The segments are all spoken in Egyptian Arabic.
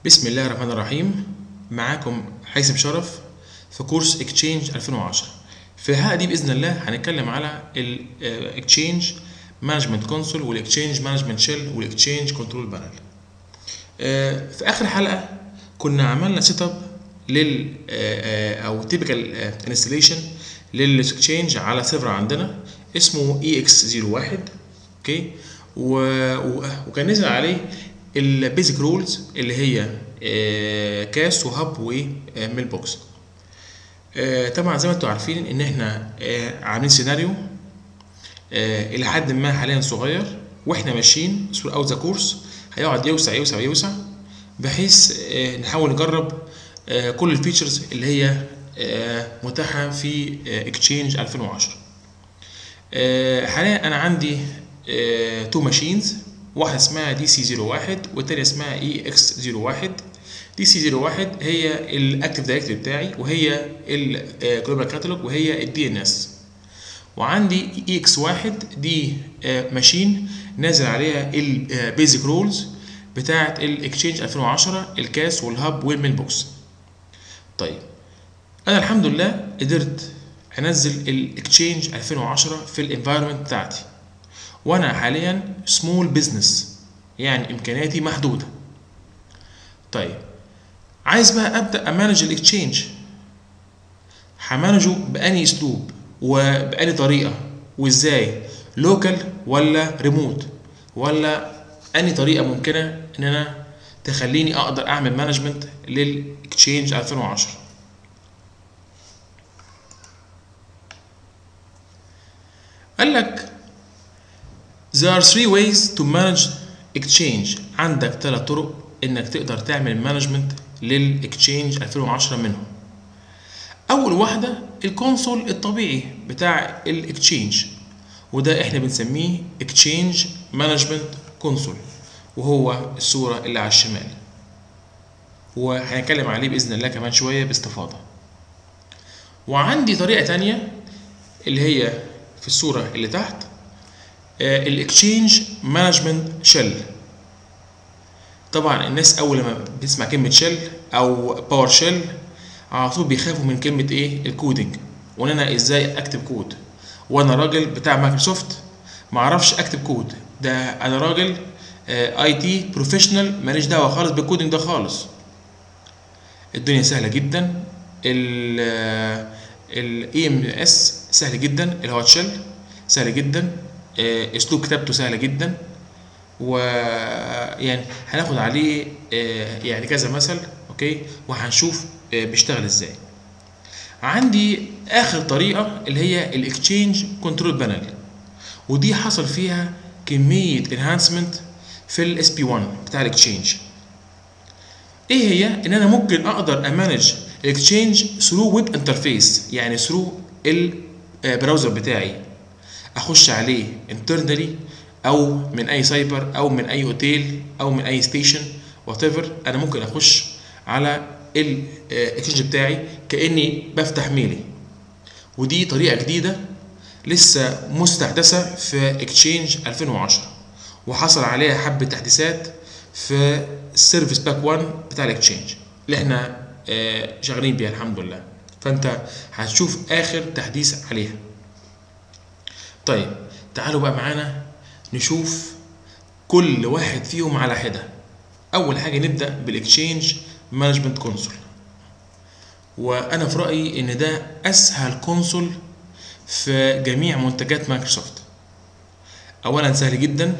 بسم الله الرحمن الرحيم معاكم حيثم شرف في كورس اكتشينج 2010 في الحلقه دي باذن الله هنتكلم على الاكتشينج مانجمنت كونسول والاكتشينج مانجمنت شيل والاكتشينج كنترول بانل في اخر حلقه كنا عملنا سيت اب لل او تيبيكال انستليشن للاكتشينج على سيرفر عندنا اسمه اي اكس 01 اوكي و... وكان نزل عليه البيزك رولز اللي هي كاس وهب وميل بوكس طبعا زي ما انتم عارفين ان احنا عاملين سيناريو الى حد ما حاليا صغير واحنا ماشيين ثرو اوت ذا كورس هيقعد يوسع يوسع يوسع بحيث نحاول نجرب كل الفيتشرز اللي هي متاحه في اكتشينج 2010 حاليا انا عندي تو ماشينز واحده اسمها دي سي 01 والتانية اسمها اي اكس 01 دي سي 01 هي الاكتيف دايركتوري بتاعي وهي الجلوبال كاتالوج وهي الدي ان اس وعندي اي اكس 1 دي ماشين نازل عليها البيزك رولز بتاعه الاكتشينج 2010 الكاس والهاب والميل بوكس طيب انا الحمد لله قدرت انزل الاكتشينج 2010 في الانفايرمنت بتاعتي وانا حاليا سمول بزنس يعني امكانياتي محدوده طيب عايز بقى ابدا امانج الاكتشينج همانجه باني اسلوب وباني طريقه وازاي لوكال ولا ريموت ولا اني طريقه ممكنه ان انا تخليني اقدر اعمل مانجمنت للاكتشينج 2010 قال لك There are three ways to manage exchange عندك ثلاث طرق انك تقدر تعمل مانجمنت للاكتشينج 2010 منهم اول واحده الكونسول الطبيعي بتاع الاكتشينج وده احنا بنسميه اكتشينج مانجمنت كونسول وهو الصوره اللي على الشمال وهنتكلم عليه باذن الله كمان شويه باستفاضه وعندي طريقه تانية اللي هي في الصوره اللي تحت الاكتشينج مانجمنت شيل طبعا الناس اول لما بتسمع كلمه شيل او باور شيل على طول بيخافوا من كلمه ايه الكودينج وان انا ازاي اكتب كود وانا راجل بتاع مايكروسوفت ما اعرفش اكتب كود ده انا راجل اي تي بروفيشنال ماليش دعوه خالص بالكودينج ده خالص الدنيا سهله جدا الاي ام اس سهل جدا اللي هو تشيل سهل جدا اسلوب كتابته سهله جدا ويعني هناخد عليه يعني كذا مثل اوكي وهنشوف بيشتغل ازاي عندي اخر طريقه اللي هي الاكتشينج كنترول بانل ودي حصل فيها كميه انهانسمنت في الاس بي 1 بتاع الاكتشينج ايه هي ان انا ممكن اقدر امانج الاكتشينج ثرو ويب انترفيس يعني ثرو البراوزر بتاعي اخش عليه انترنالي او من اي سايبر او من اي اوتيل او من اي ستيشن وات انا ممكن اخش على الاكسشينج بتاعي كاني بفتح ميلي ودي طريقه جديده لسه مستحدثه في اكتشينج 2010 وحصل عليها حبه تحديثات في السيرفيس باك 1 بتاع الاكتشينج اللي احنا شغالين بيها الحمد لله فانت هتشوف اخر تحديث عليها طيب تعالوا بقى معانا نشوف كل واحد فيهم على حده اول حاجه نبدا بالاكتشينج مانجمنت كونسول وانا في رايي ان ده اسهل كونسول في جميع منتجات مايكروسوفت اولا سهل جدا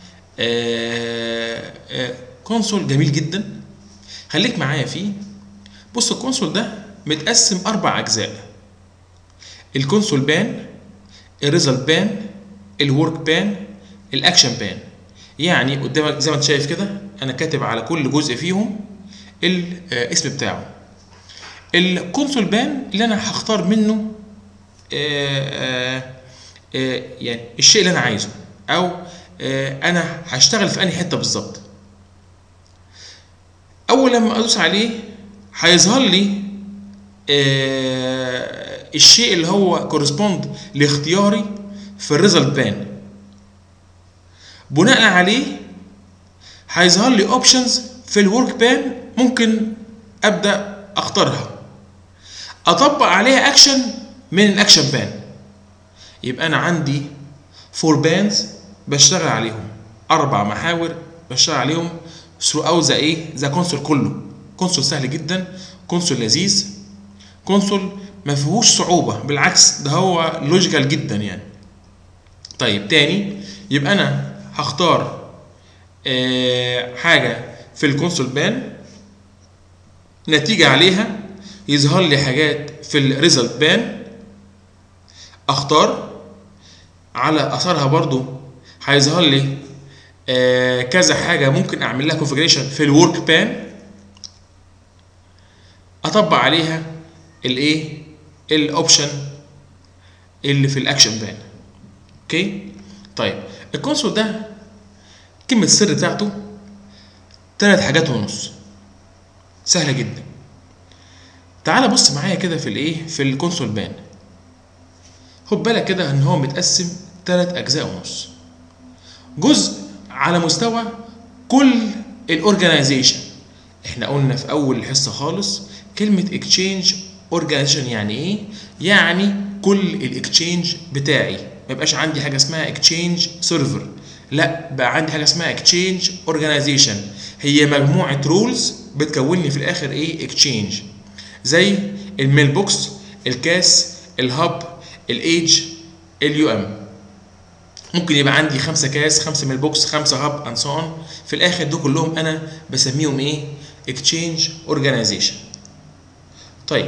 آآ آآ كونسول جميل جدا خليك معايا فيه بص الكونسول ده متقسم اربع اجزاء الكونسول بان الريزلت بان الورك بان الاكشن بان يعني قدامك زي ما انت شايف كده انا كاتب على كل جزء فيهم الاسم بتاعه الكونسول بان اللي انا هختار منه آآ آآ يعني الشيء اللي انا عايزه او انا هشتغل في انهي حته بالظبط اول لما ادوس عليه هيظهر لي الشيء اللي هو كورسبوند لاختياري في الريزلت بان بناء عليه هيظهر لي اوبشنز في الورك بان ممكن ابدا اختارها اطبق عليها اكشن من الاكشن بان يبقى انا عندي فور بانز بشتغل عليهم اربع محاور بشتغل عليهم ثرو اوت ذا ايه ذا كونسول كله كونسول سهل جدا كونسول لذيذ كونسول ما فيهوش صعوبه بالعكس ده هو لوجيكال جدا يعني طيب تاني يبقى انا هختار آه حاجه في الكونسول بان نتيجه عليها يظهر لي حاجات في الريزلت بان اختار على اثرها برضو هيظهر لي آه كذا حاجه ممكن اعمل لها كونفجريشن في الورك بان اطبق عليها الايه الاوبشن اللي في الاكشن بان اوكي طيب الكونسول ده كلمه السر بتاعته ثلاث حاجات ونص سهله جدا تعال بص معايا كده في الايه في الكونسول بان خد بالك كده ان هو متقسم ثلاث اجزاء ونص جزء على مستوى كل الاورجنايزيشن احنا قلنا في اول الحصه خالص كلمه اكتشينج اورجانيزيشن يعني ايه يعني كل الاكتشينج بتاعي ما يبقاش عندي حاجه اسمها اكتشينج سيرفر لا بقى عندي حاجه اسمها اكتشينج اورجانيزيشن هي مجموعه رولز بتكون لي في الاخر ايه اكتشينج زي الميل بوكس الكاس الهاب الايج اليو ام ممكن يبقى عندي خمسة كاس خمسة ميل بوكس خمسة هاب اند سو في الاخر دول كلهم انا بسميهم ايه اكتشينج اورجانيزيشن طيب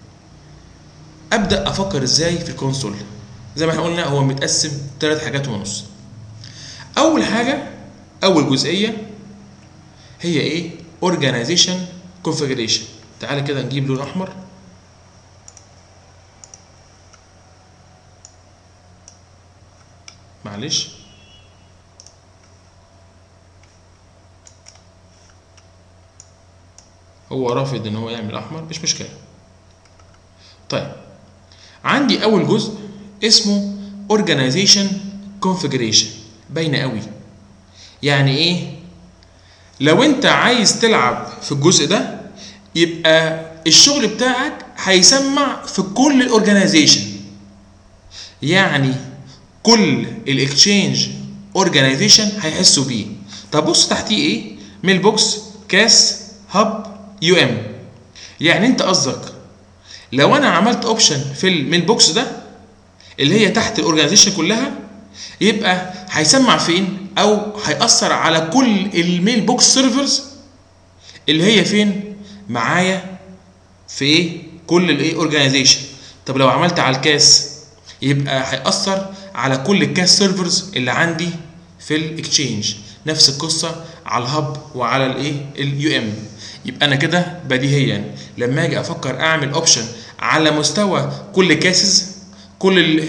ابدا افكر ازاي في الكونسول زي ما احنا قلنا هو متقسم ثلاث حاجات ونص اول حاجه اول جزئيه هي ايه اورجانيزيشن كونفيجريشن تعالى كده نجيب لون احمر معلش هو رافض ان هو يعمل احمر مش مشكله طيب عندي اول جزء اسمه organization configuration باينه قوي يعني ايه لو انت عايز تلعب في الجزء ده يبقى الشغل بتاعك هيسمع في كل الاورجنايزيشن يعني كل الاكتشينج اورجنايزيشن هيحسوا بيه طب بص تحتيه ايه ميل بوكس كاس هاب يو ام يعني انت قصدك لو انا عملت اوبشن في الميل بوكس ده اللي هي تحت الاورجنايزيشن كلها يبقى هيسمع فين او هيأثر على كل الميل بوكس سيرفرز اللي هي فين معايا في ايه كل الايه اورجنايزيشن طب لو عملت على الكاس يبقى هيأثر على كل الكاس سيرفرز اللي عندي في الاكتشينج نفس القصه على الهب وعلى الايه اليو ام يبقى انا كده بديهيا لما اجي افكر اعمل اوبشن على مستوى كل كاسز كل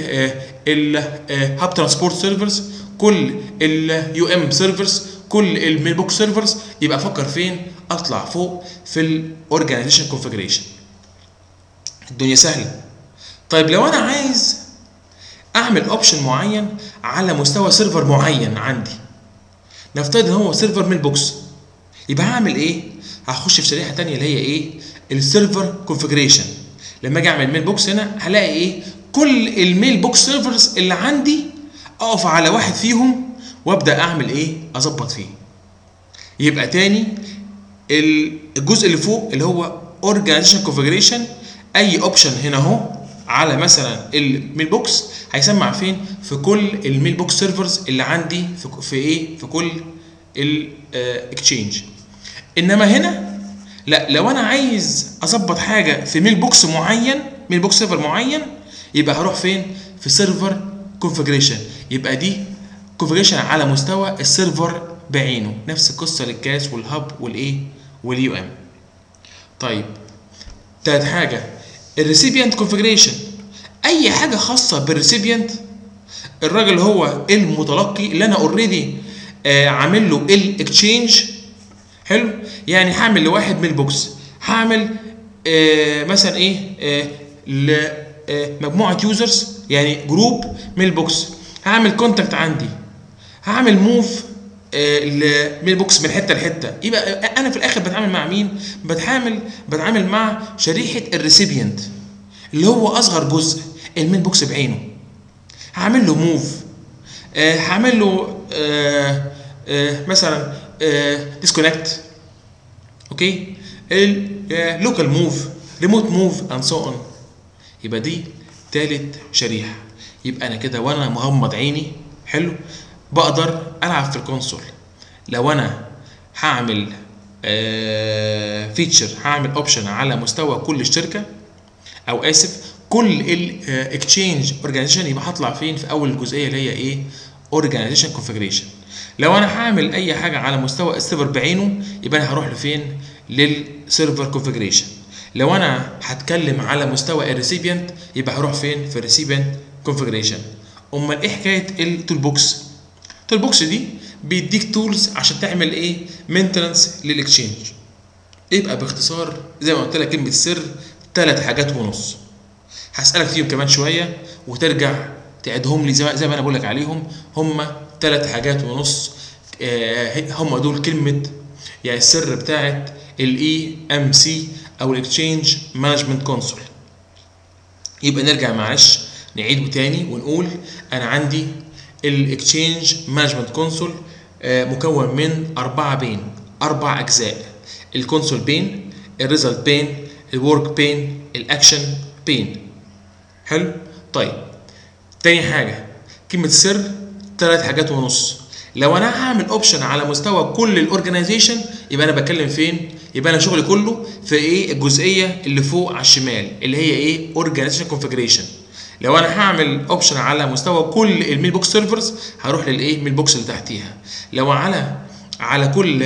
الهاب ترانسبورت سيرفرز كل اليو ام سيرفرز كل الميل بوكس سيرفرز يبقى افكر فين اطلع فوق في الاورجانيزيشن كونفيجريشن الدنيا سهله طيب لو انا عايز اعمل اوبشن معين على مستوى سيرفر معين عندي نفترض ان هو سيرفر ميل بوكس يبقى هعمل ايه هخش في شريحه تانية اللي هي ايه السيرفر كونفيجريشن لما اجي اعمل ميل بوكس هنا هلاقي ايه كل الميل بوكس سيرفرز اللي عندي اقف على واحد فيهم وابدا اعمل ايه اظبط فيه يبقى تاني الجزء اللي فوق اللي هو اورجانيزيشن كونفيجريشن اي اوبشن هنا اهو على مثلا الميل بوكس هيسمع فين في كل الميل بوكس سيرفرز اللي عندي في, في ايه في كل الاكتشينج انما هنا لا لو انا عايز اظبط حاجه في ميل بوكس معين ميل بوكس سيرفر معين يبقى هروح فين في سيرفر كونفيجريشن يبقى دي كونفيجريشن على مستوى السيرفر بعينه نفس القصه للكاس والهب والايه واليو ام طيب تالت حاجه الريسيبيانت كونفيجريشن اي حاجه خاصه بالريسيبيانت الراجل هو المتلقي اللي انا اوريدي آه عامل له الاكتشينج حلو يعني هعمل لواحد ميل بوكس هعمل آه مثلا ايه آه لمجموعه يوزرز يعني جروب ميل بوكس هعمل كونتاكت عندي هعمل موف الميل بوكس من حته لحته يبقى انا في الاخر بتعامل مع مين بتعامل بتعامل مع شريحه الريسيبيانت اللي هو اصغر جزء الميل بوكس بعينه هعمل له موف آه هعمل له آه آه مثلا ديسكونكت اوكي لوكال موف ريموت موف اند سو اون يبقى دي تالت شريحه يبقى انا كده وانا مغمض عيني حلو بقدر العب في الكونسول لو انا هعمل فيتشر هعمل اوبشن على مستوى كل الشركه او اسف كل الاكتشينج اورجانيزيشن يبقى هطلع فين في اول الجزئيه اللي هي ايه اورجانيزيشن كونفيجريشن لو انا هعمل اي حاجه على مستوى السيرفر بعينه يبقى انا هروح لفين للسيرفر كونفيجريشن لو انا هتكلم على مستوى الريسيبيانت يبقى هروح فين في الريسيبيانت كونفيجريشن امال ايه حكايه التول بوكس التول بوكس دي بيديك تولز عشان تعمل ايه مينتنس للاكسشينج يبقى باختصار زي ما قلت لك كلمه السر ثلاث حاجات ونص هسالك فيهم كمان شويه وترجع تعيدهم لي زي ما انا بقول لك عليهم هم ثلاث حاجات ونص آه هم دول كلمه يعني السر بتاعت الاي ام سي او الاكسشينج مانجمنت كونسول يبقى نرجع معلش نعيده تاني ونقول انا عندي الاكسشينج مانجمنت كونسول مكون من اربعه بين اربع اجزاء الكونسول بين الريزلت بين الورك بين الاكشن بين حلو طيب تاني حاجه كلمه سر ثلاث حاجات ونص لو انا هعمل اوبشن على مستوى كل الاورجنايزيشن يبقى انا بتكلم فين يبقى انا شغلي كله في ايه الجزئيه اللي فوق على الشمال اللي هي ايه اورجانيزيشن كونفيجريشن لو انا هعمل اوبشن على مستوى كل الميل بوكس سيرفرز هروح للايه ميل بوكس اللي تحتيها لو على على كل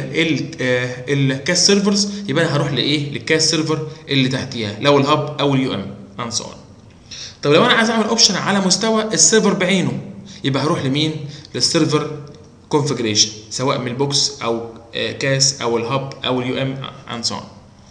الكاس سيرفرز يبقى انا هروح لايه للكاس سيرفر اللي تحتيها لو الهاب او اليو ام اند سو طب لو انا عايز اعمل اوبشن على مستوى السيرفر بعينه يبقى هروح لمين للسيرفر كونفيجريشن سواء من البوكس او كاس او الهاب او اليو ام اند سو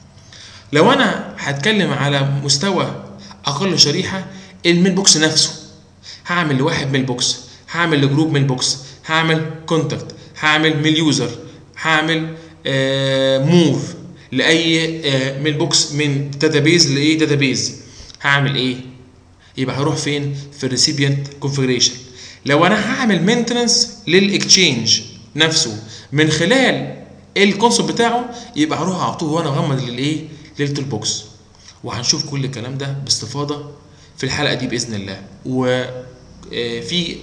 لو انا هتكلم على مستوى اقل شريحه الميل بوكس نفسه هعمل لواحد ميل بوكس هعمل لجروب ميل بوكس هعمل كونتاكت هعمل ميل يوزر هعمل آه موف لاي آه ميل بوكس من داتابيز لايه داتابيز هعمل ايه يبقى هروح فين في الريسيبيانت كونفيجريشن لو انا هعمل مينتنس للاكتشينج نفسه من خلال الكونسول بتاعه يبقى هروح على طول وانا مغمض للايه للتول بوكس وهنشوف كل الكلام ده باستفاضه في الحلقه دي باذن الله وفي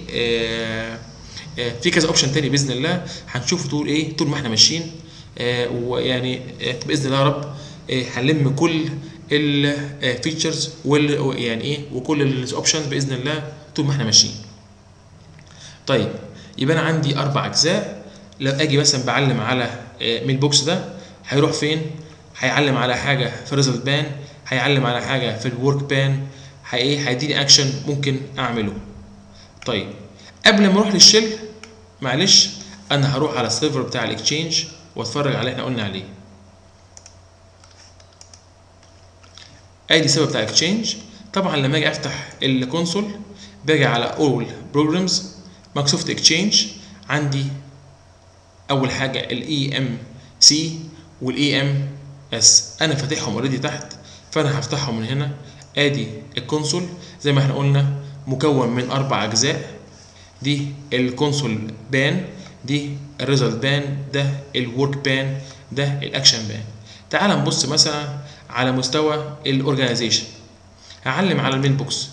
في كذا اوبشن تاني باذن الله هنشوفه طول ايه طول ما احنا ماشيين ويعني باذن الله يا رب هنلم كل الفيتشرز وال يعني ايه وكل الاوبشنز باذن الله طول ما احنا ماشيين طيب يبقى انا عندي اربع اجزاء لو اجي مثلا بعلم على ميل بوكس ده هيروح فين هيعلم على حاجه في ريزلت بان هيعلم على حاجه في الورك بان ايه هيديني اكشن ممكن اعمله طيب قبل ما اروح للشيل معلش انا هروح على السيرفر بتاع الاكتشينج واتفرج على اللي احنا قلنا عليه ادي السيرفر بتاع الاكتشينج طبعا لما اجي افتح الكونسول باجي على اول بروجرامز مايكروسوفت اكتشينج عندي اول حاجه الاي ام سي والاي ام اس انا فاتحهم اوريدي تحت فانا هفتحهم من هنا ادي الكونسول زي ما احنا قلنا مكون من اربع اجزاء دي الكونسول بان دي الريزلت بان ده الورك بان ده الاكشن بان تعال نبص مثلا على مستوى الاورجانيزيشن هعلم على الميل بوكس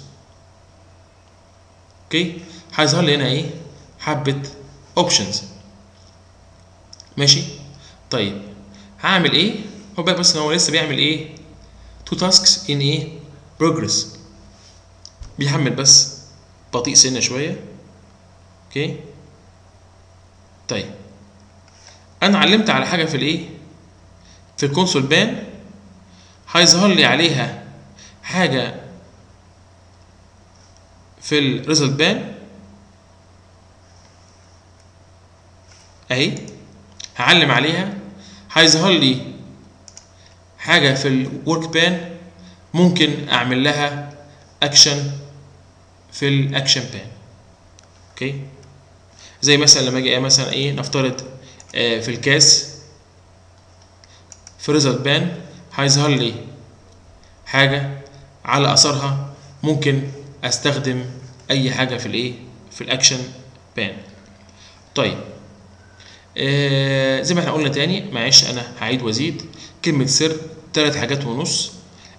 اوكي هيظهر لي هنا ايه حبه اوبشنز ماشي طيب هعمل ايه هو بالك بس هو لسه بيعمل ايه تو تاسكس ان ايه بروجرس بيحمل بس بطيء سنه شويه اوكي طيب انا علمت على حاجه في الايه في الكونسول بان هيظهر لي عليها حاجه في الريزلت بان اهي هعلم عليها هيظهر لي حاجه في الورك بان ممكن اعمل لها اكشن في الاكشن بان اوكي زي مثلا لما اجي مثلا ايه نفترض آه في الكاس في ريزلت بان هيظهر لي حاجه على اثرها ممكن استخدم اي حاجه في الايه في الاكشن بان طيب آه زي ما احنا قلنا تاني معلش انا هعيد وازيد كلمه سر ثلاث حاجات ونص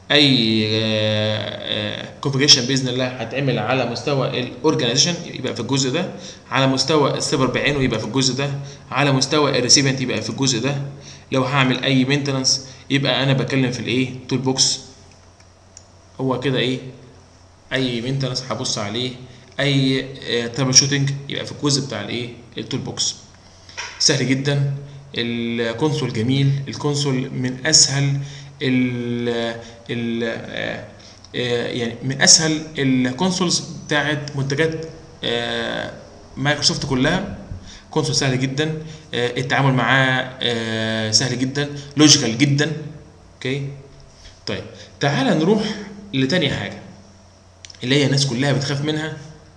اي كونفيجريشن باذن الله هتعمل على مستوى الاورجنايزيشن يبقى في الجزء ده على مستوى السيرفر بعينه يبقى في الجزء ده على مستوى الريسيفنت يبقى في الجزء ده لو هعمل اي مينتنس يبقى انا بتكلم في الايه تول بوكس هو كده ايه اي مينتنس هبص عليه اي ترابل شوتنج يبقى في الجزء بتاع الايه التول بوكس سهل جدا الكونسول جميل الكونسول من اسهل ال ال يعني من اسهل الكونسولز بتاعت منتجات مايكروسوفت كلها كونسول سهل جدا التعامل معاه سهل جدا لوجيكال جدا اوكي طيب تعال نروح لتاني حاجه اللي هي الناس كلها بتخاف منها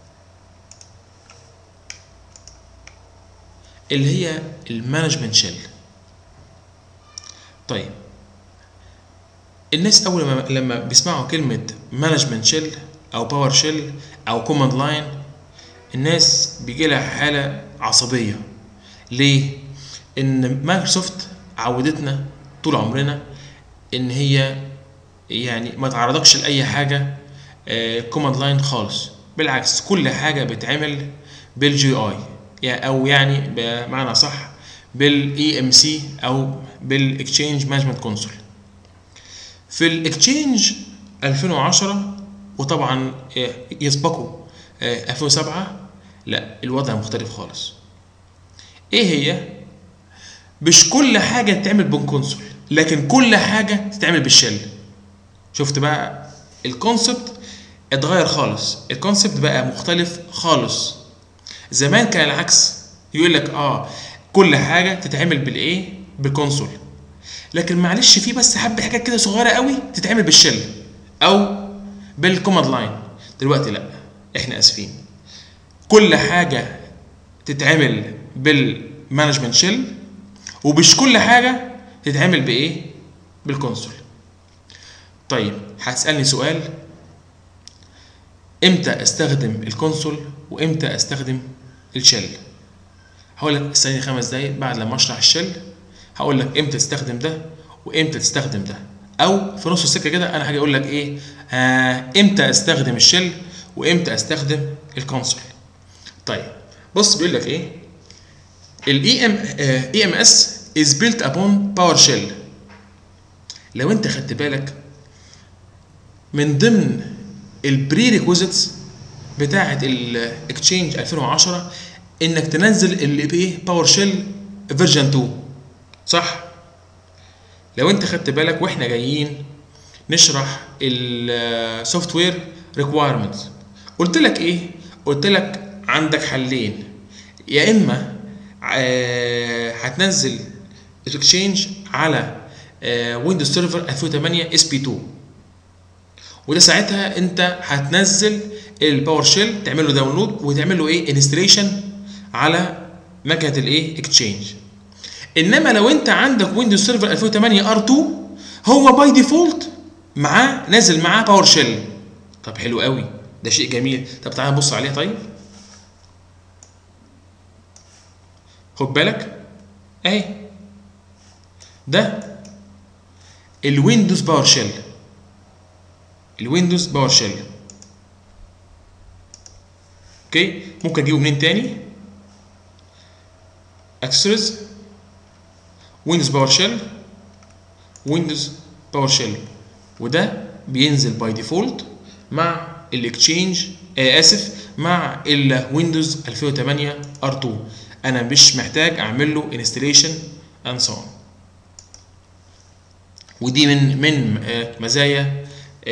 اللي هي المانجمنت شيل طيب الناس اول ما لما بيسمعوا كلمه مانجمنت شيل او باور شيل او كوماند لاين الناس بيجي لها حاله عصبيه ليه ان مايكروسوفت عودتنا طول عمرنا ان هي يعني ما تعرضكش لاي حاجه كوماند لاين خالص بالعكس كل حاجه بتعمل بالجي اي او يعني بمعنى صح بالاي ام سي او بالاكتشينج مانجمنت كونسول في الاكتشينج 2010 وطبعا يسبقوا 2007 لا الوضع مختلف خالص ايه هي مش كل حاجه تتعمل بالكونسول لكن كل حاجه تتعمل بالشل شفت بقى الكونسبت اتغير خالص الكونسبت بقى مختلف خالص زمان كان العكس يقول لك اه كل حاجه تتعمل بالايه بالكونسول لكن معلش في بس حبه حاجات كده صغيره قوي تتعمل بالشل او بالكوماند لاين دلوقتي لا احنا اسفين كل حاجه تتعمل بالمانجمنت شيل ومش كل حاجه تتعمل بايه بالكونسول طيب هتسالني سؤال امتى استخدم الكونسول وامتى استخدم الشل هقول لك استني خمس دقايق بعد لما اشرح الشل هقول لك امتى تستخدم ده وامتى تستخدم ده او في نص السكه كده انا هاجي اقول لك ايه آه امتى استخدم الشل وامتى استخدم الكونسول طيب بص بيقول لك ايه الاي ام اي ام اس is built upon PowerShell لو انت خدت بالك من ضمن البري ريكوزيتس بتاعه الاكتشينج 2010 انك تنزل اللي بايه باور شيل فيرجن 2 صح لو انت خدت بالك واحنا جايين نشرح السوفت وير ريكوايرمنتس قلت لك ايه قلت لك عندك حلين يا اما هتنزل اكسشينج على ويندوز سيرفر 2008 اس بي 2 وده ساعتها انت هتنزل الباور شيل تعمل له داونلود وتعمل له ايه انستليشن على مكنه الايه اكتشينج انما لو انت عندك ويندوز سيرفر 2008 ار 2 هو باي ديفولت معاه نازل معاه باور شيل طب حلو قوي ده شيء جميل طب تعالى نبص عليه طيب خد بالك اهي ده الويندوز باور شيل الويندوز باور شيل اوكي ممكن اجيبه منين تاني اكسسوارز ويندوز باور شيل ويندوز باور شيل وده بينزل باي ديفولت مع الاكتشينج آه اسف مع الويندوز 2008 ار2 انا مش محتاج اعمل له انستليشن اند سو ودي من من آه مزايا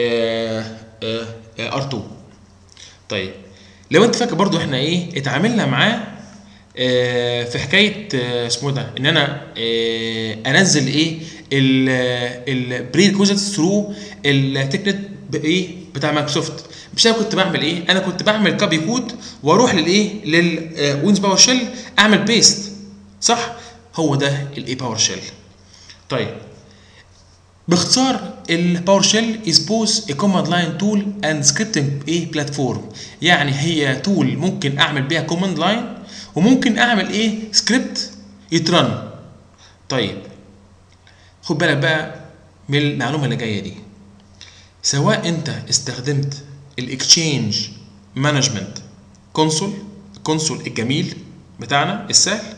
ار2 طيب لو انت فاكر برضو احنا ايه اتعاملنا معاه آه في حكايه آه اسمه ده ان انا آه انزل ايه البري ريكوزيتس ثرو التكنت ايه بتاع مايكروسوفت مش انا كنت بعمل ايه انا كنت بعمل كابي كود واروح للايه للويندوز باور شيل اعمل بيست صح هو ده الاي باور شيل طيب باختصار الباور شيل از بوث ا كوماند لاين تول اند سكريبتنج ايه بلاتفورم يعني هي تول ممكن اعمل بيها كوماند لاين وممكن اعمل ايه سكريبت يترن طيب خد بالك بقى من المعلومه اللي جايه دي سواء انت استخدمت الاكتشينج مانجمنت كونسول الكونسول الجميل بتاعنا السهل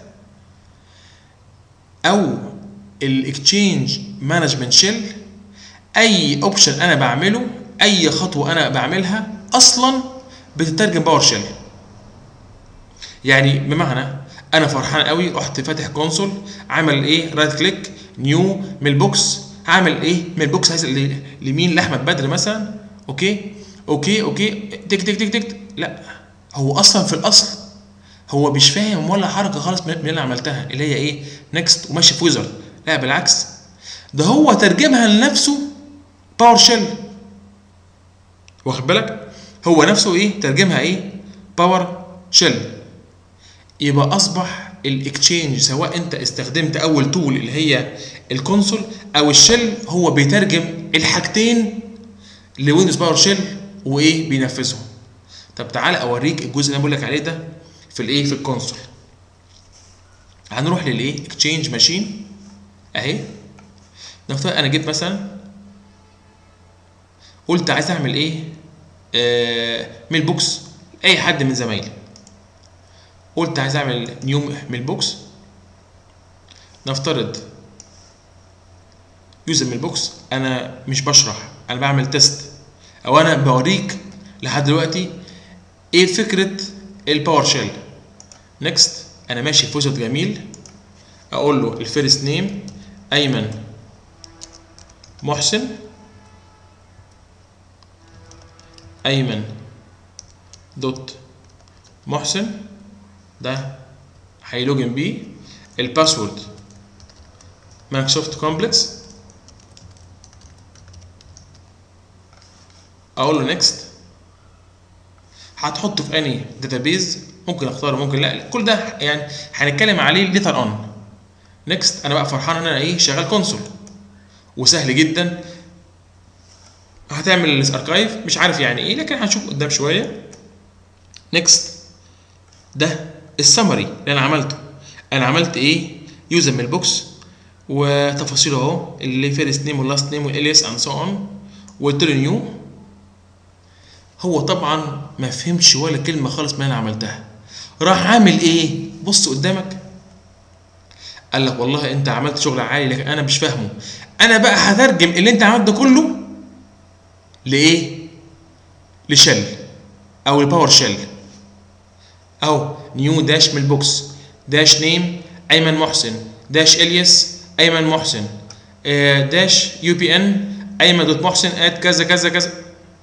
او الاكتشينج مانجمنت شيل اي اوبشن انا بعمله اي خطوه انا بعملها اصلا بتترجم باور شيل يعني بمعنى انا فرحان قوي رحت فاتح كونسول عامل ايه رايت كليك نيو ميل بوكس هعمل ايه ميل بوكس عايز لمين لاحمد بدر مثلا اوكي اوكي اوكي تك تك تك تك لا هو اصلا في الاصل هو مش فاهم ولا حركه خالص من اللي انا عملتها اللي هي ايه نكست وماشي في ويزر لا بالعكس ده هو ترجمها لنفسه باور شيل واخد بالك هو نفسه ايه ترجمها ايه باور شيل يبقى اصبح الاكتشينج سواء انت استخدمت اول تول اللي هي الكونسول او الشيل هو بيترجم الحاجتين لويندوز باور شيل وايه بينفذهم طب تعالى اوريك الجزء اللي انا بقول لك عليه ده في الايه في الكونسول هنروح للايه اكتشينج ماشين اهي نفترض انا جيت مثلا قلت عايز اعمل ايه آه ميل بوكس اي حد من زمايلي قلت عايز اعمل نيو ميل بوكس نفترض يوزر ميل بوكس انا مش بشرح انا بعمل تيست او انا بوريك لحد دلوقتي ايه فكره الباور شيل نيكست انا ماشي في ويزرد جميل اقول له الفيرست نيم ايمن محسن ايمن دوت محسن ده هيلوجن بيه الباسورد مايكروسوفت كومبلكس اقول له نيكست هتحطه في اني داتابيز ممكن اختاره ممكن لا كل ده يعني هنتكلم عليه ليتر اون نيكست انا بقى فرحان ان انا ايه شغال كونسول وسهل جدا هتعمل الاركايف مش عارف يعني ايه لكن هنشوف قدام شويه نيكست ده السمري اللي انا عملته انا عملت ايه يوزر ميل بوكس وتفاصيله اهو اللي فيرست نيم واللاست نيم والالياس اند سو اون وقلت له نيو هو طبعا ما فهمش ولا كلمه خالص من اللي انا عملتها راح عامل ايه بص قدامك قال لك والله انت عملت شغل عالي لكن انا مش فاهمه انا بقى هترجم اللي انت عملته ده كله لايه لشل او الباور شيل اهو نيو داش من البوكس داش نيم ايمن محسن داش الياس ايمن محسن آه داش يو بي ان ايمن دوت محسن ات كذا كذا كذا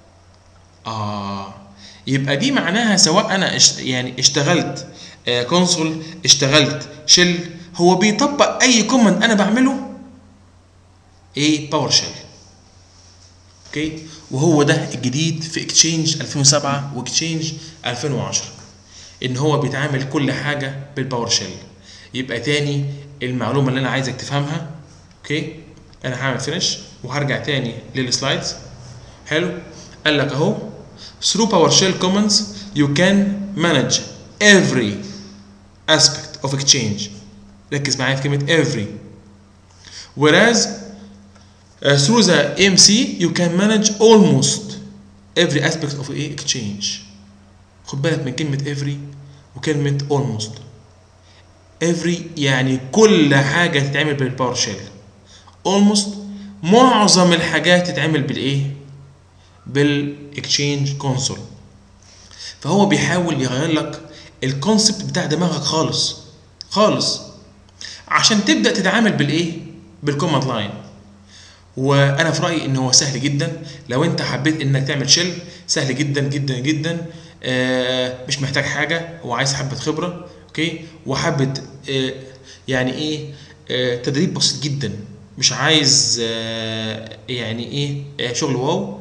اه يبقى دي معناها سواء انا اشت يعني اشتغلت آه كونسول اشتغلت شيل هو بيطبق اي كوماند انا بعمله ايه باور شيل اوكي وهو ده الجديد في اكتشينج 2007 واكتشينج 2010 ان هو بيتعامل كل حاجه بالباور شيل يبقى تاني المعلومه اللي انا عايزك تفهمها اوكي انا هعمل فينش وهرجع تاني للسلايدز حلو قال لك اهو through PowerShell commands you can manage every aspect of exchange ركز معايا في كلمة every whereas uh, through the AMC you can manage almost every aspect of a exchange خد بالك من كلمة every وكلمة almost every يعني كل حاجة تتعمل بالباور شيل almost معظم الحاجات تتعمل بالايه بالاكتشينج كونسول فهو بيحاول يغير لك الكونسبت بتاع دماغك خالص خالص عشان تبدا تتعامل بالايه بالكوماند لاين وانا في رايي ان هو سهل جدا لو انت حبيت انك تعمل شيل سهل جدا جدا جدا آه مش محتاج حاجه هو عايز حبه خبره اوكي وحبه آه يعني ايه آه تدريب بسيط جدا مش عايز آه يعني ايه آه شغل واو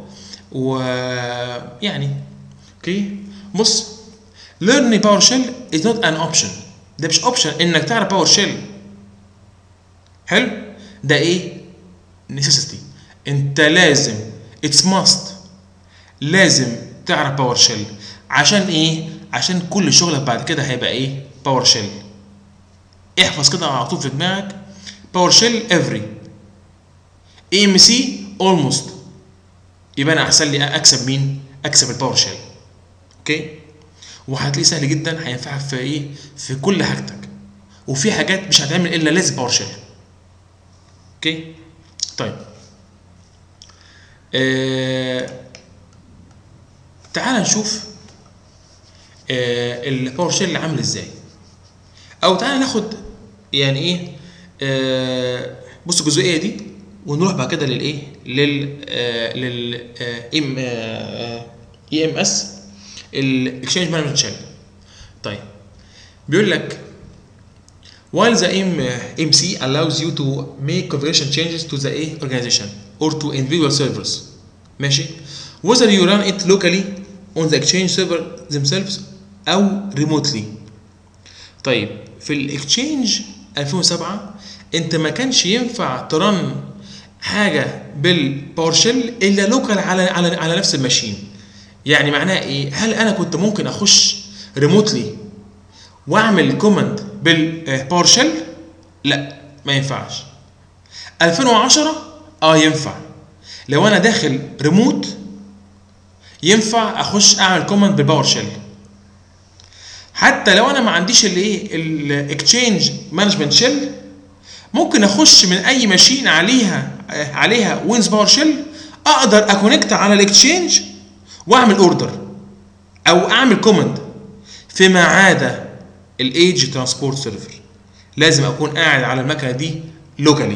ويعني اوكي بص learning باور شيل is not an option ده مش اوبشن انك تعرف باور شيل حلو ده ايه necessity انت لازم اتس ماست لازم تعرف باور شيل عشان ايه عشان كل شغلك بعد كده هيبقى ايه باور شيل احفظ كده على طول في دماغك باور شيل افري اي ام سي اولموست يبقى انا احسن لي اكسب مين اكسب الباور شيل اوكي وهتلاقيه سهل جدا هينفعك في ايه في كل حاجتك وفي حاجات مش هتعمل الا لازم باور شيل اوكي طيب آه تعال نشوف آه الباور شيل عامل ازاي او تعال ناخد يعني ايه آه بص الجزئيه دي ونروح بعد كده للايه لل آه لل ام اي ام اس الاكشينج مانجمنت شيل طيب بيقول لك while the M, MC allows you to make configuration changes to the A organization or to individual servers ماشي whether you run it locally on the exchange server themselves او remotely طيب في الاكشينج 2007 انت ما كانش ينفع ترن حاجه بالباور شيل الا لوكال على على على نفس الماشين يعني معناها ايه هل انا كنت ممكن اخش ريموتلي واعمل كوماند بالباور شيل لا ما ينفعش 2010 اه ينفع لو انا داخل ريموت ينفع اخش اعمل كوماند بالباور شيل حتى لو انا ما عنديش الايه الاكتشينج مانجمنت شيل ممكن اخش من اي ماشين عليها عليها وينز باور شيل اقدر اكونكت على الاكتشينج واعمل اوردر او اعمل كوماند فيما عدا الايدج ترانسبورت سيرفر لازم اكون قاعد على المكنه دي لوكالي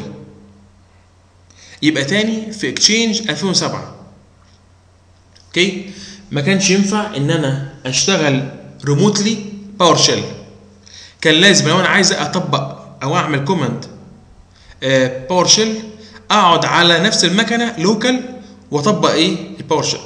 يبقى تاني في اكتشينج 2007 اوكي ما كانش ينفع ان انا اشتغل ريموتلي باور شيل كان لازم لو انا عايز اطبق او اعمل كوماند باور شيل اقعد على نفس المكنه لوكال واطبق ايه الباور شيل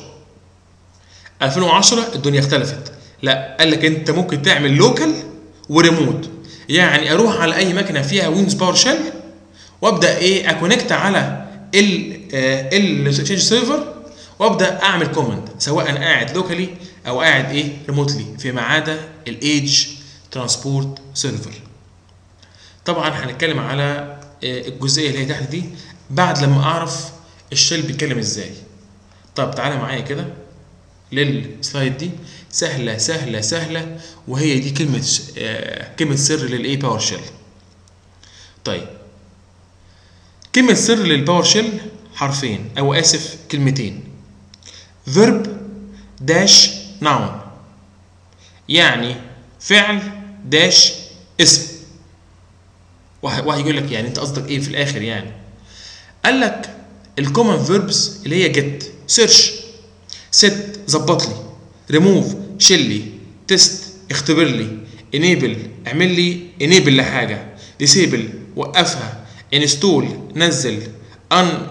2010 الدنيا اختلفت لا قال لك انت ممكن تعمل لوكال وريموت يعني اروح على اي مكنه فيها ويندوز باور شيل وابدا ايه اكونكت على ال الاكسشينج سيرفر وابدا اعمل كوماند سواء قاعد لوكالي او قاعد ايه ريموتلي فيما عدا الايدج ترانسبورت سيرفر طبعا هنتكلم على الجزئيه اللي هي تحت دي بعد لما اعرف الشيل بيتكلم ازاي طب تعالى معايا كده للسلايد دي سهله سهله سهله وهي دي كلمه آه كلمه سر للايه باور شيل طيب كلمه سر للباور شيل حرفين او اسف كلمتين verb داش noun يعني فعل داش اسم واحد واحد يقول لك يعني انت قصدك ايه في الاخر يعني قال لك الكومن فيربس اللي هي جيت سيرش ست ظبط لي ريموف شيل لي تيست اختبر لي انيبل اعمل لي انيبل لحاجه ديسيبل وقفها انستول نزل ان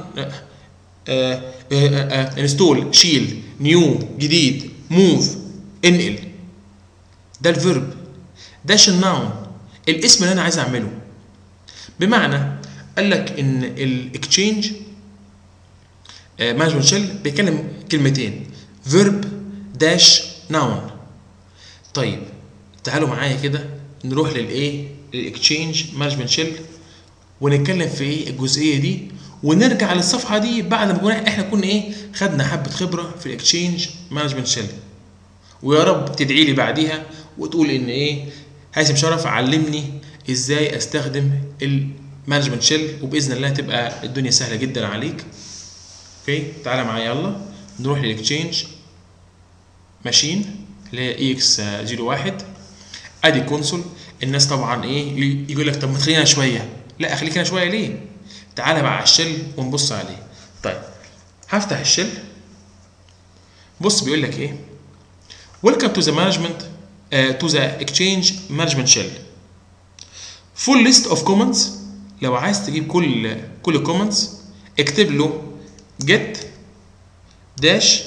انستول شيل نيو جديد موف انقل ده الفيرب داش الناون الاسم اللي انا عايز اعمله بمعنى قال لك ان الاكتشينج مانجمنت شيل بيتكلم كلمتين فيرب داش ناون طيب تعالوا معايا كده نروح للايه الاكتشينج مانجمنت شيل ونتكلم في ايه الجزئيه دي ونرجع للصفحه دي بعد ما كنا احنا كنا ايه خدنا حبه خبره في الاكتشينج مانجمنت شيل ويا رب تدعي لي بعديها وتقول ان ايه هيثم شرف علمني ازاي استخدم المانجمنت شيل وباذن الله تبقى الدنيا سهله جدا عليك اوكي تعالى معايا يلا نروح للاكتشينج ماشين اللي هي اي اكس 01 ادي كونسول الناس طبعا ايه يقول لك طب ما تخلينا شويه لا اخليك انا شويه ليه تعالى بقى على الشل ونبص عليه طيب هفتح الشل بص بيقول لك ايه welcome to the management uh, to the exchange management shell full list of comments لو عايز تجيب كل كل comments اكتب له get داش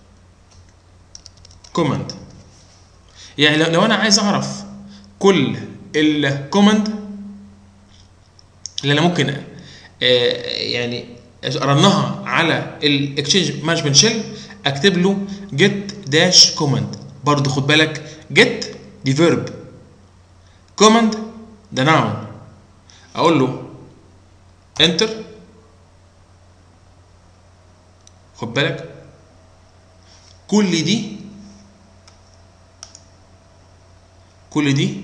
كوماند يعني لو, لو انا عايز اعرف كل الكوماند اللي انا ممكن آه، يعني ارنها على الاكسشينج مانجمنت شيل اكتب له جيت داش كوماند برضه خد بالك جيت دي فيرب كوماند ده ناون اقول له انتر خد بالك كل دي كل دي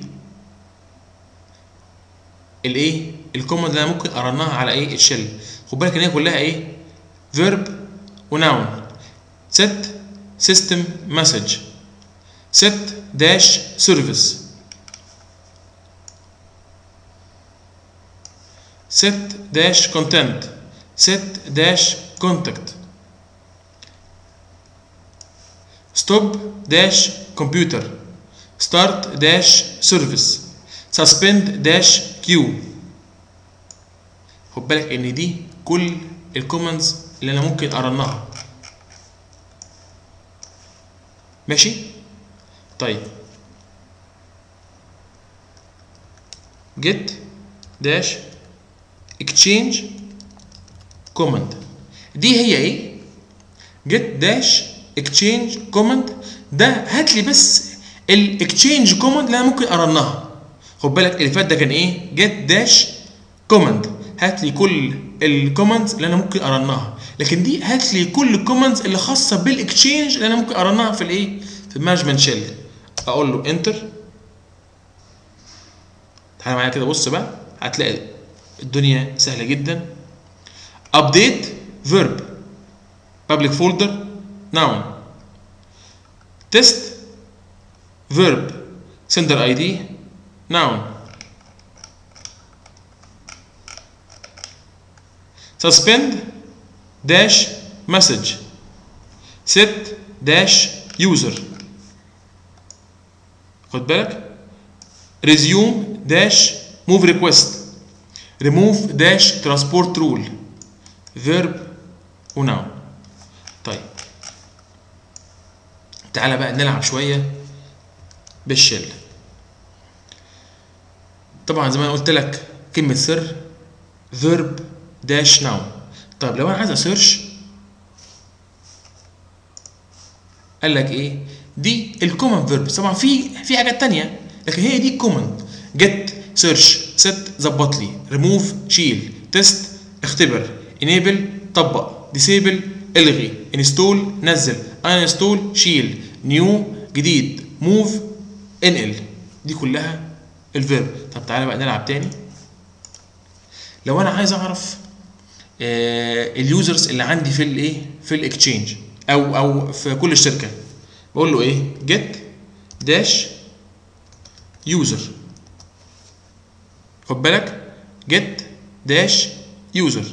الايه الكوماند اللي انا ممكن ارنها على ايه الشل خد بالك ان هي كلها ايه فيرب وناون set system message set dash service set dash content set dash contact stop dash computer start dash service suspend dash queue خد بالك ان دي كل الكوماندز اللي انا ممكن ارنها ماشي طيب get dash exchange command دي هي ايه get dash exchange command ده هات لي بس الاكتشينج كوماند اللي انا ممكن ارنها خد بالك اللي فات ده كان ايه get dash command هات لي كل الكوماندز اللي انا ممكن ارنها لكن دي هات لي كل الكوماندز اللي خاصه بالاكتشينج اللي انا ممكن ارنها في الايه في المانجمنت شيل اقول له انتر تعالى معايا كده بص بقى هتلاقي الدنيا سهله جدا update verb public folder noun test verb sender id noun suspend dash message set dash user خد بالك resume dash move request remove dash transport rule verb وناون طيب تعالى بقى نلعب شويه بالشل طبعا زي ما انا قلت لك كلمه سر verb dash noun طيب لو انا عايز اسيرش قال لك ايه دي الكومن فيرب طبعا في في حاجات تانية لكن هي دي الكومن جيت سيرش ست ظبط لي ريموف شيل تيست اختبر انيبل طبق ديسيبل الغي انستول نزل انستول شيل نيو جديد موف انقل دي كلها الفيرب طب تعالى بقى نلعب تاني لو انا عايز اعرف آه اليوزرز اللي عندي في الايه في الاكتشينج او او في كل الشركه بقول له ايه get داش يوزر خد بالك get داش يوزر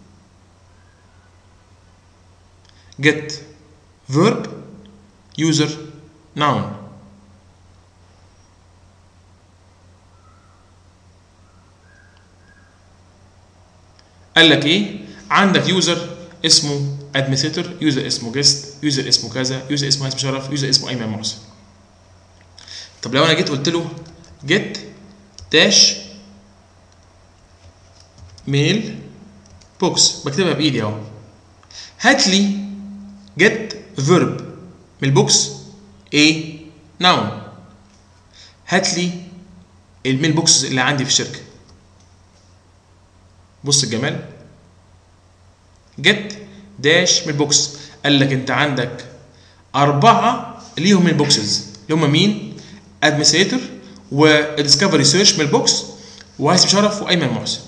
get verb user noun قال لك ايه عندك يوزر اسمه ادمنستريتور يوزر اسمه جيست يوزر اسمه كذا يوزر اسمه اسمه شرف يوزر اسمه ايمن محسن طب لو انا جيت قلت له جيت داش ميل بوكس بكتبها بايدي اهو هات لي جيت فيرب من البوكس ايه ناون هات لي الميل بوكس اللي عندي في الشركه بص الجمال جيت داش من البوكس قال لك انت عندك اربعه ليهم من البوكسز اللي هم مين؟ ادمنستريتور وديسكفري سيرش من البوكس وهيثم شرف وايمن محسن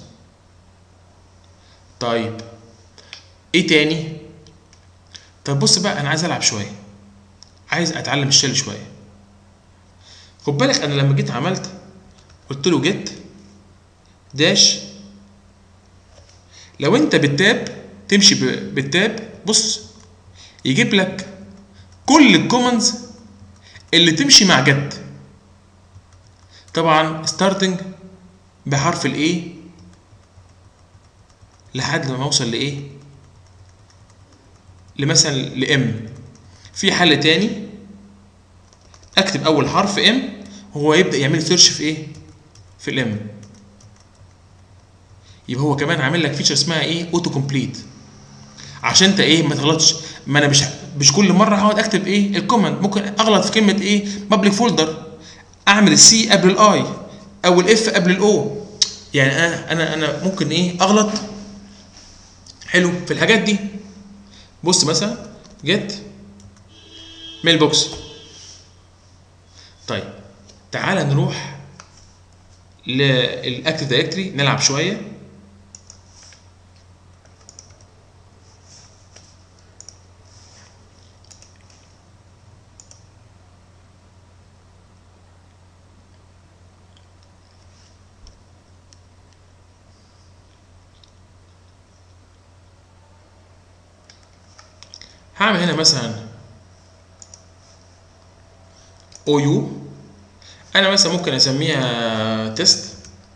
طيب ايه تاني؟ طب بص بقى انا عايز العب شويه عايز اتعلم الشل شويه خد بالك انا لما جيت عملت قلت له جيت داش لو انت بالتاب تمشي بالتاب بص يجيب لك كل الكومنز اللي تمشي مع جت طبعا ستارتنج بحرف الايه لحد ما اوصل لايه لمثلا لام في حل تاني اكتب اول حرف ام هو يبدا يعمل سيرش في ايه في الام يبقى هو كمان عامل لك فيتشر اسمها ايه اوتو كومبليت عشان انت ايه ما تغلطش ما انا مش مش كل مره هقعد اكتب ايه الكومنت ممكن اغلط في كلمه ايه بابليك فولدر اعمل السي قبل الاي او الاف قبل الاو يعني انا انا انا ممكن ايه اغلط حلو في الحاجات دي بص مثلا جيت ميل بوكس طيب تعال نروح للاكتيف دايركتري نلعب شويه هعمل هنا مثلا او يو انا مثلا ممكن اسميها تيست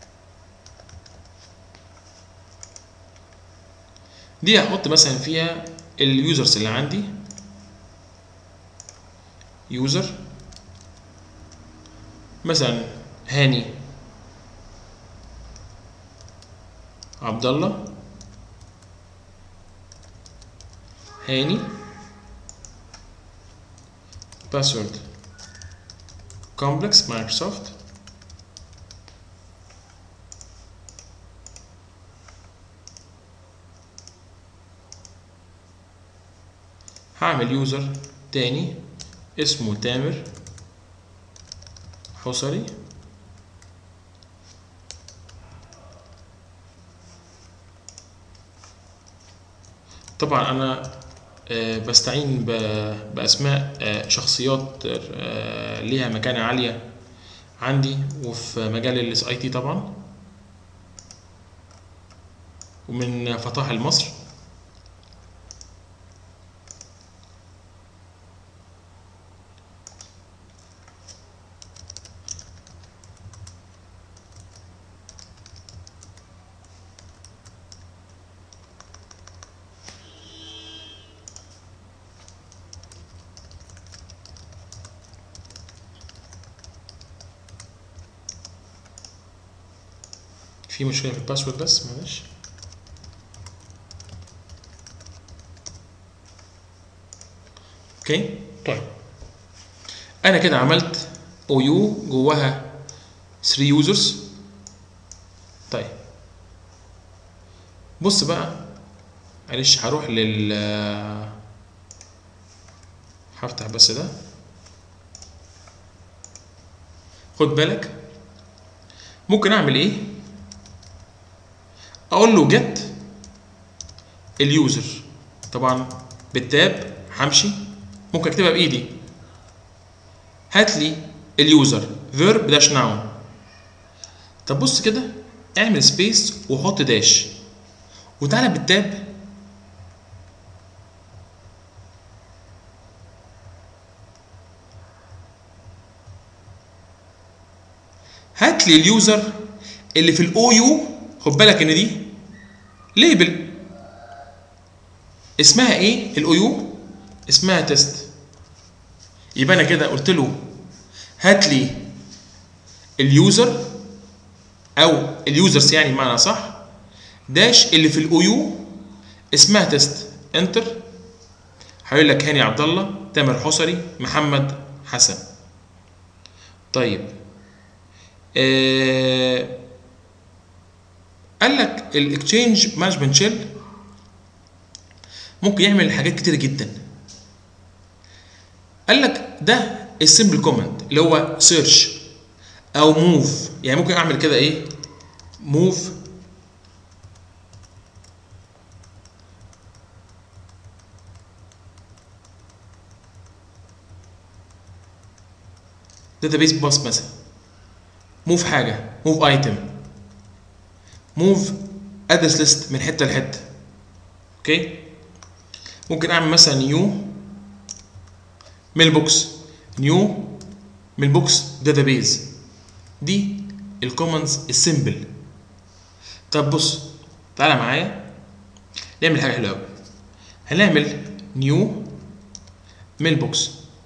دي هحط مثلا فيها اليوزرز اللي عندي يوزر مثلا هاني عبد الله هاني password complex Microsoft هعمل يوزر تاني اسمه تامر حصري طبعا انا آه، بستعين ب- باسماء آه، شخصيات آه، ليها مكانه عاليه عندي وفي مجال الاس اي تي طبعا ومن فطاحل مصر في مشكله في الباسورد بس معلش اوكي طيب انا كده عملت او يو جواها 3 يوزرز طيب بص بقى معلش هروح لل هفتح بس ده خد بالك ممكن اعمل ايه اقول له جيت اليوزر طبعا بالتاب همشي ممكن اكتبها بايدي هات لي اليوزر فيرب داش ناون طب بص كده اعمل سبيس وحط داش وتعالى بالتاب هات لي اليوزر اللي في الاو يو خد بالك ان دي ليبل اسمها ايه الاو يو اسمها تيست يبقى انا كده قلت له هات لي اليوزر او اليوزرز يعني بمعنى صح داش اللي في الاو يو اسمها تيست انتر هيقول لك هاني عبد الله تامر حصري محمد حسن طيب آه قال لك الاكتشينج مانجمنت شيل ممكن يعمل حاجات كتير جدا قال لك ده السمبل كوماند اللي هو سيرش او موف يعني ممكن اعمل كده ايه موف داتابيس باس مثلا موف حاجه موف ايتم موف ادرس ليست من حته لحته اوكي ممكن اعمل مثلا نيو ميل بوكس نيو ميل بوكس داتابيز دي الكومنز السيمبل طب بص تعالى معايا نعمل حاجه حلوه قوي هنعمل نيو ميل بوكس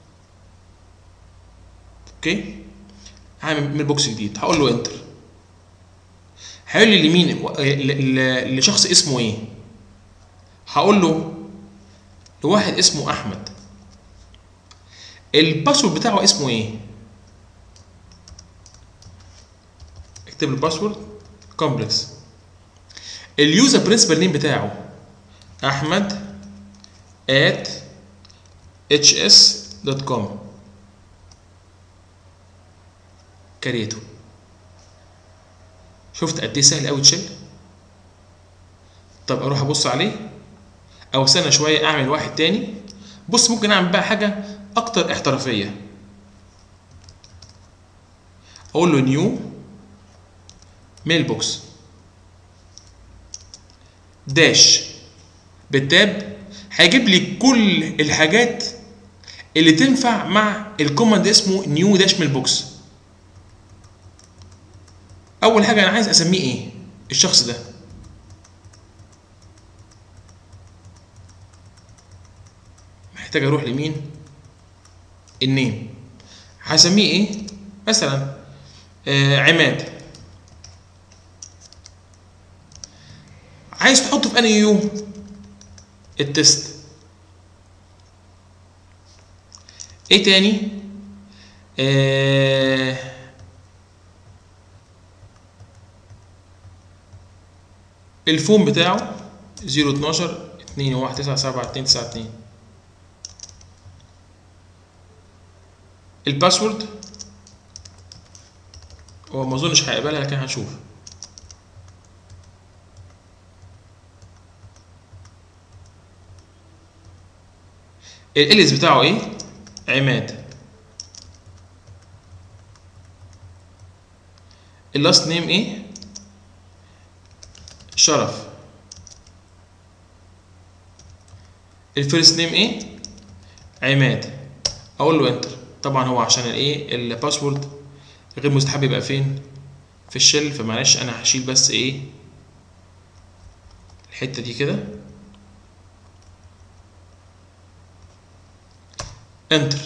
اوكي هعمل ميل بوكس جديد هقول له انتر هيقول لي لمين ل- ل- لشخص اسمه ايه هقول له لواحد اسمه احمد الباسورد بتاعه اسمه ايه اكتب له الباسورد كومبلكس اليوزر برنسبل نيم بتاعه احمد at hs.com كريته شفت قد ايه سهل قوي تشيل طب اروح ابص عليه او استنى شويه اعمل واحد تاني بص ممكن اعمل بقى حاجه اكتر احترافيه اقول له نيو ميل بوكس داش بالتاب هيجيب لي كل الحاجات اللي تنفع مع الكوماند اسمه نيو داش ميل بوكس اول حاجه انا عايز اسميه ايه الشخص ده محتاج اروح لمين النيم هسميه ايه مثلا آه عماد عايز تحطه في انهي يوم التست ايه تاني آه الفون بتاعه 012 2 1 9 7 2 9 2 الباسورد هو ما اظنش هيقبلها لكن هنشوف الاليس بتاعه ايه عماد اللاست نيم ايه شرف الفيرست نيم ايه عماد اقول له انتر طبعا هو عشان الايه الباسورد غير مستحب يبقى فين في الشل فمعلش انا هشيل بس ايه الحته دي كده انتر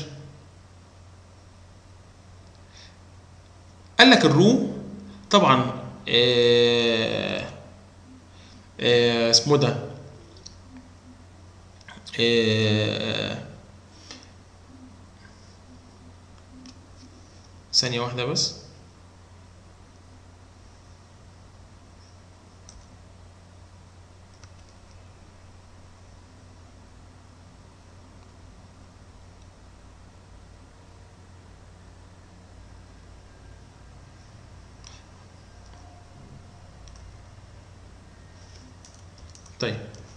قال لك الروم طبعا آه آه اسمه ده آه ثانية واحدة بس طيب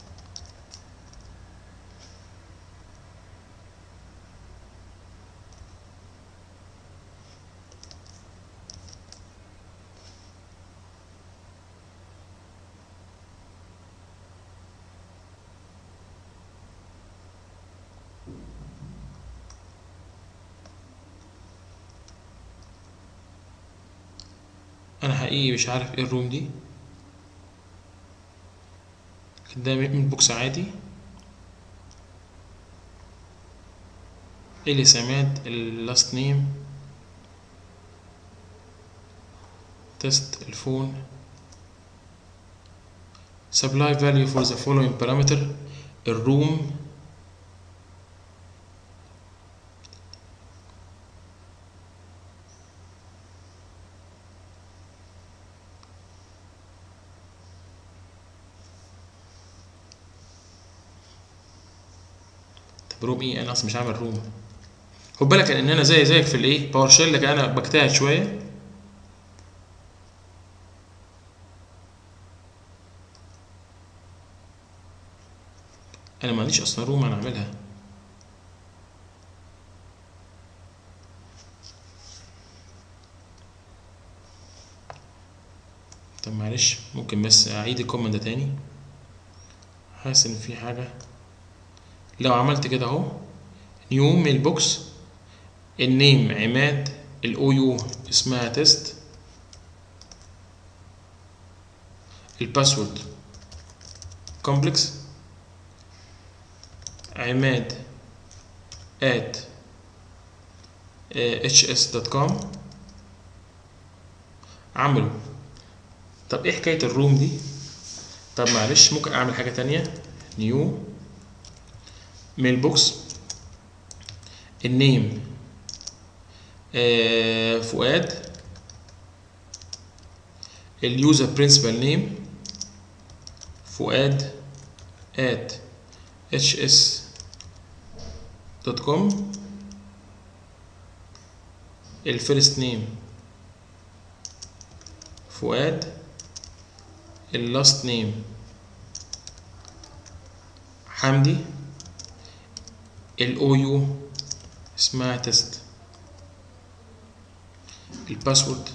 انا حقيقي مش عارف ايه الروم دي ده من بوكس عادي اللي سمعت اللاست نيم تست الفون supply value for the following parameter الروم طب روم ايه انا اصلا مش عامل روم خد بالك ان انا زي زيك في الايه باور شيل لكن انا بجتهد شويه انا ما عنديش اصلا روم انا اعملها طب معلش ممكن بس اعيد الكومنت ده تاني حاسس ان في حاجه لو عملت كده اهو نيو ميل بوكس النيم عماد الاو يو اسمها تيست الباسورد كومبلكس عماد at hs.com عملوا طب ايه حكايه الروم دي طب معلش ممكن اعمل حاجه تانية نيو ميل بوكس النيم آه فؤاد اليوزر برنسبل نيم فؤاد at hs.com الفيرست نيم فؤاد اللاست نيم حمدي الاو يو اسمها تيست الباسورد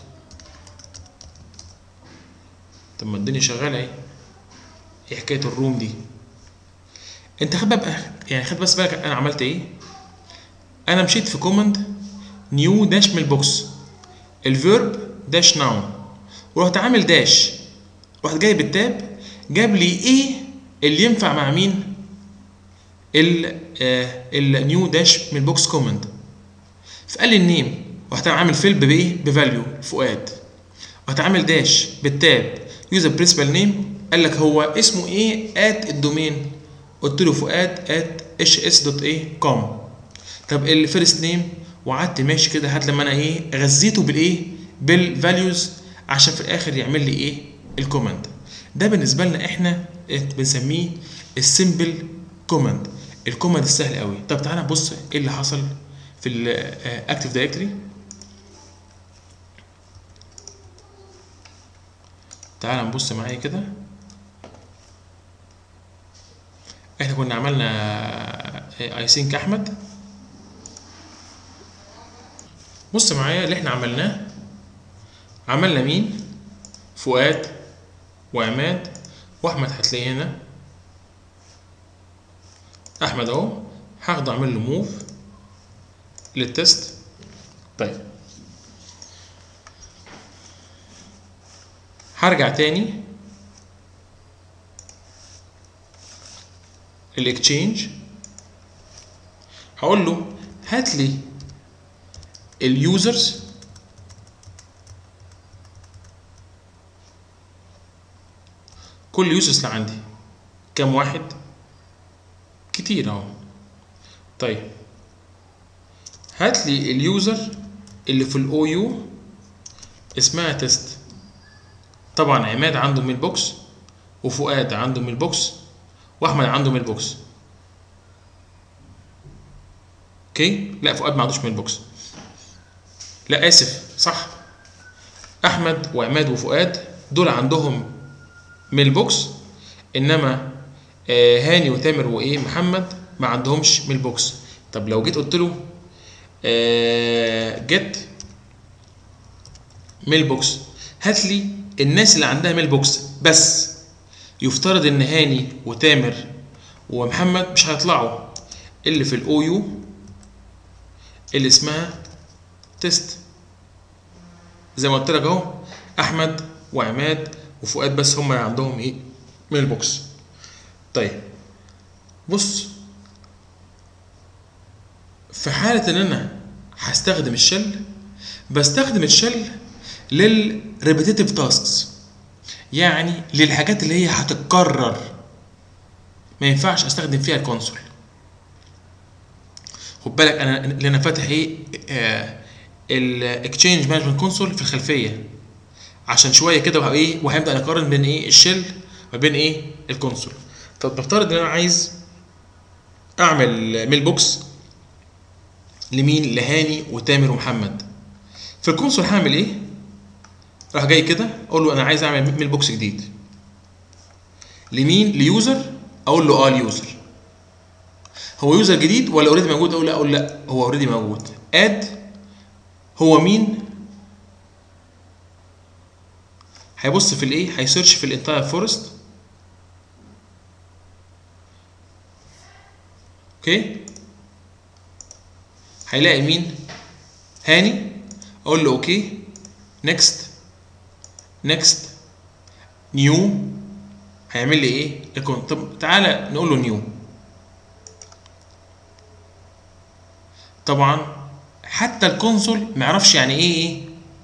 طب ما الدنيا شغاله اهي ايه حكايه الروم دي انت خد بقى يعني خد بس بالك انا عملت ايه انا مشيت في كوماند نيو داش ميل بوكس الفيرب داش ناون ورحت عامل داش رحت جايب التاب جاب لي ايه اللي ينفع مع مين ال النيو داش ميل بوكس كوماند فقال لي النيم رحت عامل فيل بايه بفاليو فؤاد رحت عامل داش بالتاب يوزر برنسبل نيم قال لك هو اسمه ايه ات الدومين قلت له فؤاد ات اتش اس دوت ايه كوم طب الفيرست نيم وقعدت ماشي كده لحد لما انا ايه غذيته بالايه بالفاليوز عشان في الاخر يعمل لي ايه الكوماند ده بالنسبه لنا احنا بنسميه السيمبل كوماند الكوماند السهل قوي طب تعالى نبص ايه اللي حصل في الاكتيف دايركتوري تعالى نبص معايا كده احنا كنا عملنا اي سينك احمد بص معايا اللي احنا عملناه عملنا مين فؤاد وعماد واحمد هتلاقيه هنا احمد اهو هاخده اعمل له موف للتست طيب هرجع تاني الاكتشينج هقول له هات لي اليوزرز كل يوزرز اللي عندي كام واحد كتير اهو طيب هات لي اليوزر اللي في الاو يو اسمها تيست طبعا عماد عنده ميل بوكس وفؤاد عنده ميل بوكس واحمد عنده ميل بوكس اوكي لا فؤاد ما عندوش ميل بوكس لا اسف صح احمد وعماد وفؤاد دول عندهم ميل بوكس انما آه هاني وتامر وايه محمد ما عندهمش ميل بوكس طب لو جيت قلت له آه جيت ميل بوكس هات لي الناس اللي عندها ميل بوكس بس يفترض ان هاني وتامر ومحمد مش هيطلعوا اللي في الاو يو اللي اسمها تيست زي ما قلت لك اهو احمد وعماد وفؤاد بس هم اللي عندهم ايه ميل بوكس طيب بص في حالة ان انا هستخدم الشل بستخدم الشل للريبيتيتيف تاسكس يعني للحاجات اللي هي هتتكرر ما ينفعش استخدم فيها الكونسول خد بالك انا اللي انا فاتح ايه الاكتشينج مانجمنت كونسول في الخلفيه عشان شويه كده وه- ايه وهيبدا نقارن بين ايه الشل وبين ايه الكونسول طب نفترض ان انا عايز اعمل ميل بوكس لمين لهاني وتامر ومحمد في الكونسول هعمل ايه راح جاي كده اقول له انا عايز اعمل ميل بوكس جديد لمين ليوزر اقول له اه اليوزر هو يوزر جديد ولا اوريدي موجود اقول لا اقول لا هو اوريدي موجود اد هو مين هيبص في الايه هيسيرش في الانتاير فورست اوكي هيلاقي مين هاني اقول له اوكي نيكست نيكست نيو هيعمل لي ايه الكون طب تعالى نقول له نيو طبعا حتى الكونسول ما يعرفش يعني ايه ايه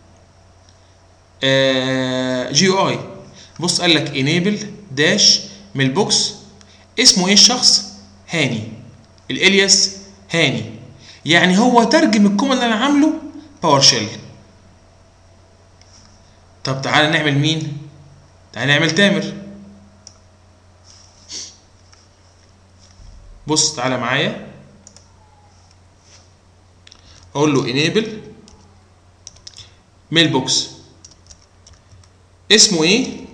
آه جي او اي بص قال لك انيبل داش من البوكس اسمه ايه الشخص هاني الالياس هاني يعني هو ترجم الكوماند اللي انا عامله باور شيل طب تعالى نعمل مين تعالى نعمل تامر بص تعالى معايا اقول له enable ميل بوكس اسمه ايه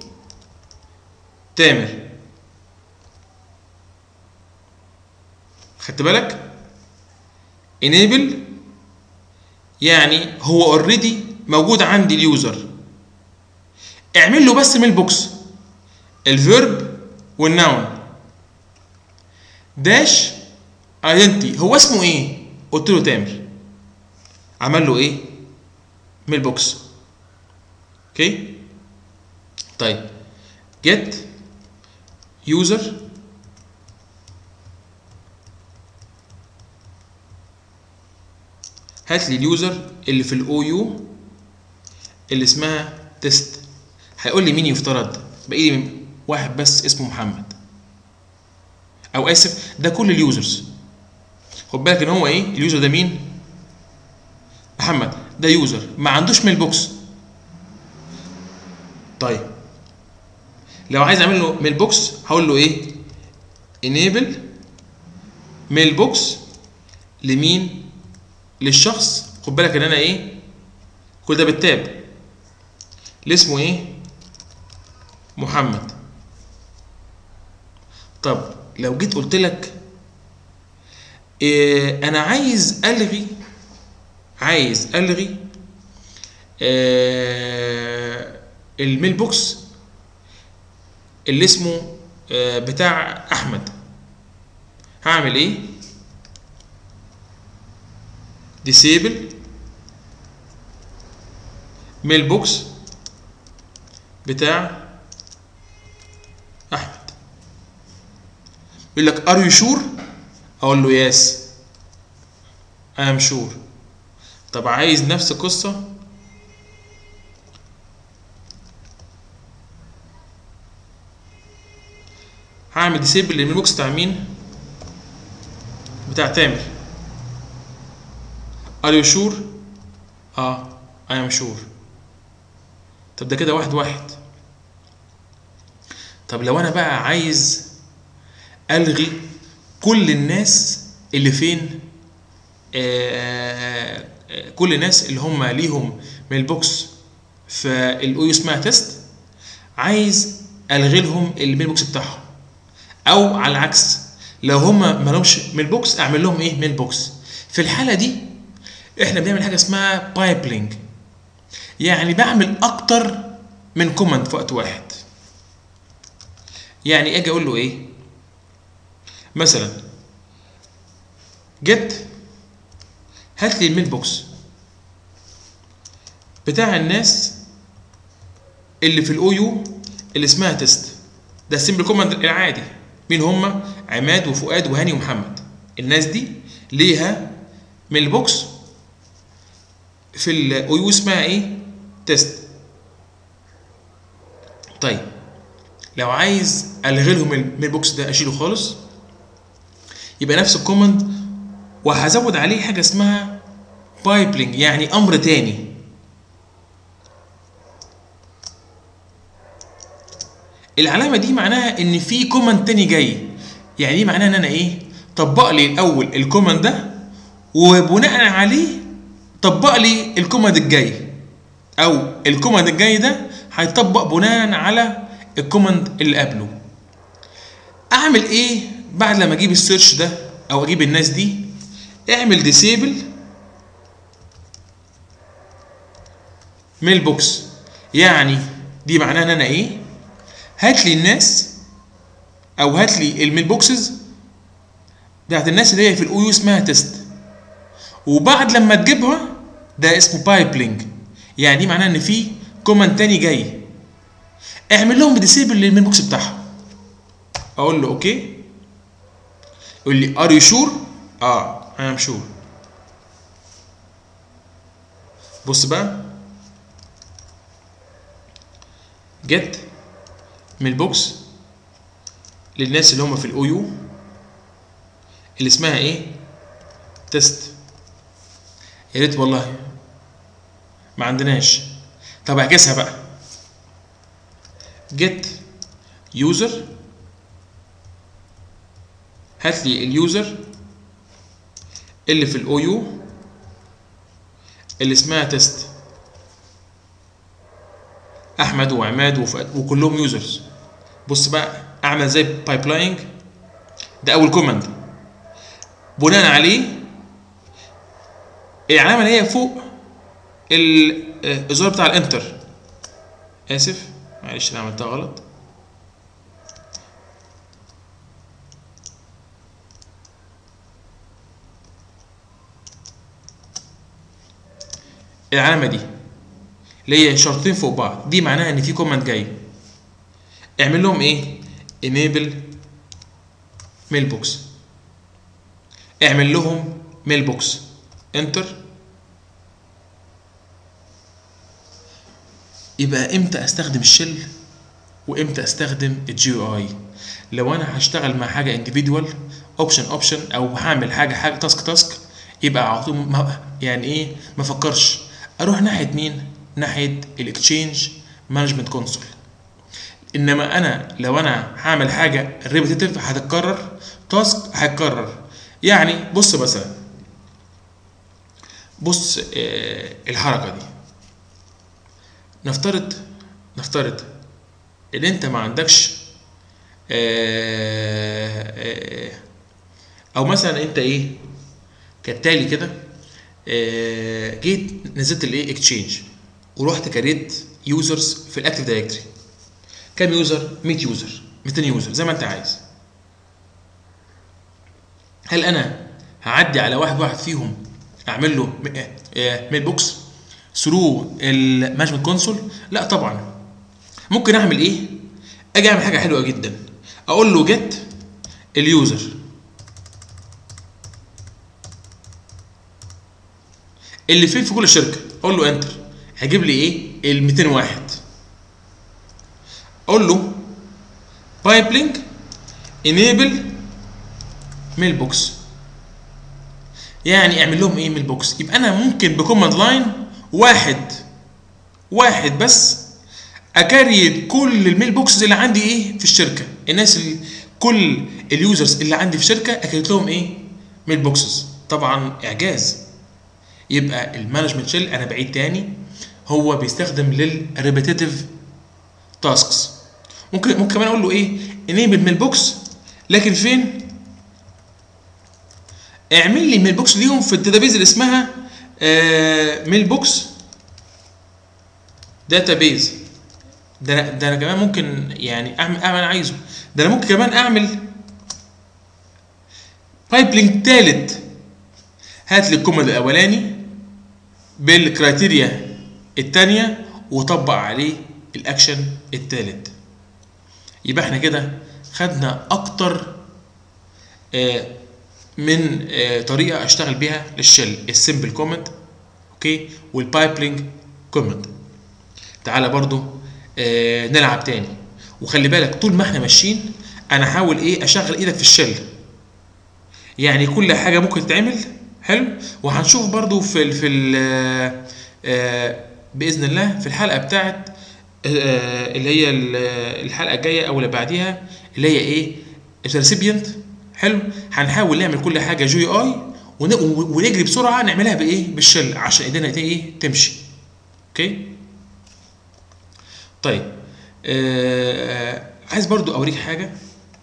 تامر خدت بالك enable يعني هو اوريدي موجود عندي اليوزر اعمل له بس ميل بوكس الفيرب والناون داش ايدنتي هو اسمه ايه قلت له تامر عمل له ايه ميل بوكس اوكي طيب get user هات لي اليوزر اللي في الاو يو اللي اسمها تيست هيقول لي مين يفترض باقي لي واحد بس اسمه محمد او اسف ده كل اليوزرز خد بالك ان هو ايه اليوزر ده مين محمد ده يوزر ما عندوش ميل بوكس طيب لو عايز اعمل له ميل بوكس هقول له ايه enable ميل بوكس لمين للشخص خد بالك ان انا ايه كل ده بالتاب اللي اسمه ايه محمد طب لو جيت قلت لك إيه انا عايز الغي عايز الغي آه الميل بوكس اللي اسمه آه بتاع احمد هعمل ايه disable ميل بوكس بتاع احمد يقول لك ار يو شور اقول له يس اي ام شور طب عايز نفس القصه هعمل ديسيبل للميل بوكس بتاع مين بتاع تامر ار يو شور اه اي ام شور طب ده كده واحد واحد طب لو انا بقى عايز الغي كل الناس اللي فين آه آه كل الناس اللي هم ليهم ميل بوكس فالاو اسمها تيست عايز الغي لهم الميل بوكس بتاعهم او على العكس لو هم ما لهمش ميل بوكس اعمل لهم ايه ميل بوكس في الحاله دي احنا بنعمل حاجه اسمها بايبلينج يعني بعمل اكتر من كوماند في وقت واحد يعني اجي اقول له ايه مثلا جيت هات لي الميل بوكس بتاع الناس اللي في الاو يو اللي اسمها تيست ده السيمبل كوماند العادي مين هم عماد وفؤاد وهاني ومحمد الناس دي ليها ميل بوكس في الاو يو اسمها ايه تيست طيب لو عايز الغي لهم الميل بوكس ده اشيله خالص يبقى نفس الكوماند وهزود عليه حاجه اسمها بايبلينج يعني امر تاني العلامه دي معناها ان في كوماند تاني جاي يعني دي معناها ان انا ايه طبق لي الاول الكوماند ده وبناء عليه طبق لي الكوماند الجاي او الكوماند الجاي ده هيطبق بناء على الكوماند اللي قبله اعمل ايه بعد لما اجيب السيرش ده او اجيب الناس دي اعمل ديسيبل ميل بوكس يعني دي معناها ان انا ايه هات لي الناس او هات لي الميل بوكسز بتاعت الناس اللي هي في الاو يو اسمها تيست وبعد لما تجيبها ده اسمه بايبلينج يعني دي معناها ان في كوماند تاني جاي اعمل لهم ديسيبل للميل بوكس بتاعهم اقول له اوكي يقول لي ار يو شور اه اي ام شور بص بقى جيت من البوكس للناس اللي هم في الاو يو اللي اسمها ايه تيست يا ريت والله ما عندناش طب اعكسها بقى جيت يوزر هات لي اليوزر اللي في الاو يو اللي اسمها تيست احمد وعماد وفؤاد وكلهم يوزرز بص بقى اعمل زي بايب لايننج ده اول كوماند بناء عليه العلامه اللي هي فوق الزرار بتاع الانتر اسف معلش انا عملتها غلط العلامه دي اللي هي شرطين فوق بعض دي معناها ان في كوماند جاي اعمل لهم ايه enable mailbox اعمل لهم mailbox انتر يبقى امتى استخدم الشل وامتى استخدم الجي اي لو انا هشتغل مع حاجه انديفيدوال اوبشن اوبشن او هعمل حاجه حاجه تاسك تاسك يبقى على طول ما- يعني ايه ما افكرش اروح ناحيه مين ناحيه الاكتشينج مانجمنت كونسول انما انا لو انا هعمل حاجه ريبيتيتيف هتتكرر تاسك هيتكرر يعني بص مثلا بص آه الحركه دي نفترض نفترض ان انت ما عندكش آه آه او مثلا انت ايه كالتالي كده آه جيت نزلت الايه اكتشينج ورحت كريت يوزرز في الاكتيف دايركتوري كام يوزر 100 يوزر 200 يوزر زي ما انت عايز هل انا هعدي على واحد واحد فيهم اعمل له ميل بوكس ثرو المانجمنت كونسول لا طبعا ممكن اعمل ايه اجي اعمل حاجه حلوه جدا اقول له جيت اليوزر اللي فين في كل شركه اقول له انتر هيجيب لي ايه ال 200 واحد اقول له بايب لينك انيبل ميل بوكس يعني اعمل لهم ايه ميل بوكس يبقى انا ممكن بكوماند لاين واحد واحد بس اكريت كل الميل بوكسز اللي عندي ايه في الشركه الناس اللي كل اليوزرز اللي عندي في الشركه اكريت لهم ايه ميل بوكسز طبعا اعجاز يبقى المانجمنت شيل انا بعيد تاني هو بيستخدم للريبيتيتيف تاسكس ممكن ممكن كمان اقول له ايه انيبل ميل بوكس لكن فين اعمل لي ميل بوكس ليهم في الداتابيز اللي اسمها ميل بوكس داتابيز ده أنا- ده انا كمان ممكن يعني اعمل اعمل انا عايزه ده انا ممكن كمان اعمل بايب لينك تالت هات لي الكوماند الاولاني بالكرايتيريا التانية وطبق عليه الاكشن التالت يبقى احنا كده خدنا اكتر آه، من آه، طريقه اشتغل بيها للشل السمبل كومنت اوكي والبايبلينج كومنت تعالى برضو آه، نلعب تاني وخلي بالك طول ما احنا ماشيين انا احاول ايه اشغل ايدك في الشل يعني كل حاجه ممكن تتعمل حلو وهنشوف برضو في ال في ال آه، آه، باذن الله في الحلقه بتاعت آه، اللي هي ال- الحلقه الجايه او اللي بعديها اللي هي ايه الريسيبيانت حلو هنحاول نعمل كل حاجه جي اي ون- ونجري بسرعه نعملها بايه بالشل عشان ايدينا ايه تمشي اوكي طيب آه عايز برضو اوريك حاجه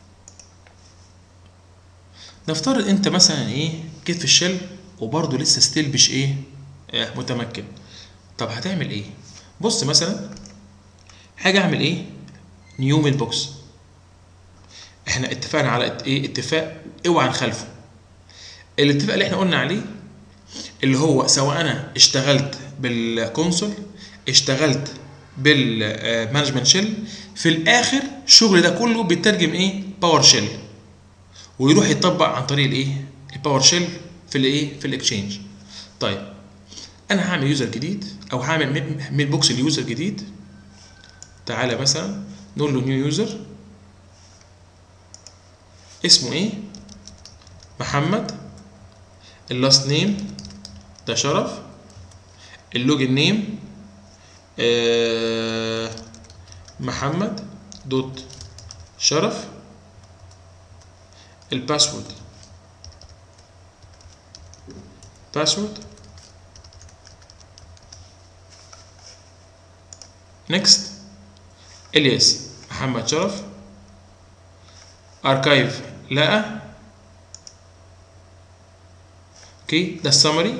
نفترض انت مثلا ايه جيت في الشل وبرضه لسه ستيل مش ايه آه متمكن طب هتعمل ايه بص مثلا حاجه اعمل ايه نيو ميل بوكس احنا اتفقنا على ات- ايه اتفاق اوعى نخالفه الاتفاق اللي احنا قلنا عليه اللي هو سواء انا اشتغلت بالكونسول اشتغلت بالمانجمنت شيل في الاخر الشغل ده كله بيترجم ايه باور شيل ويروح يطبق عن طريق الايه الباور شيل في الايه في الاكشينج طيب انا هعمل يوزر جديد او هعمل ميل- ميل بوكس ليوزر جديد تعالى مثلا نقول له نيو يوزر اسمه ايه محمد اللاست نيم ده شرف اللوجن نيم آه محمد دوت شرف الباسورد باسورد نيكست الياس محمد شرف اركايف لقى اوكي ده السمري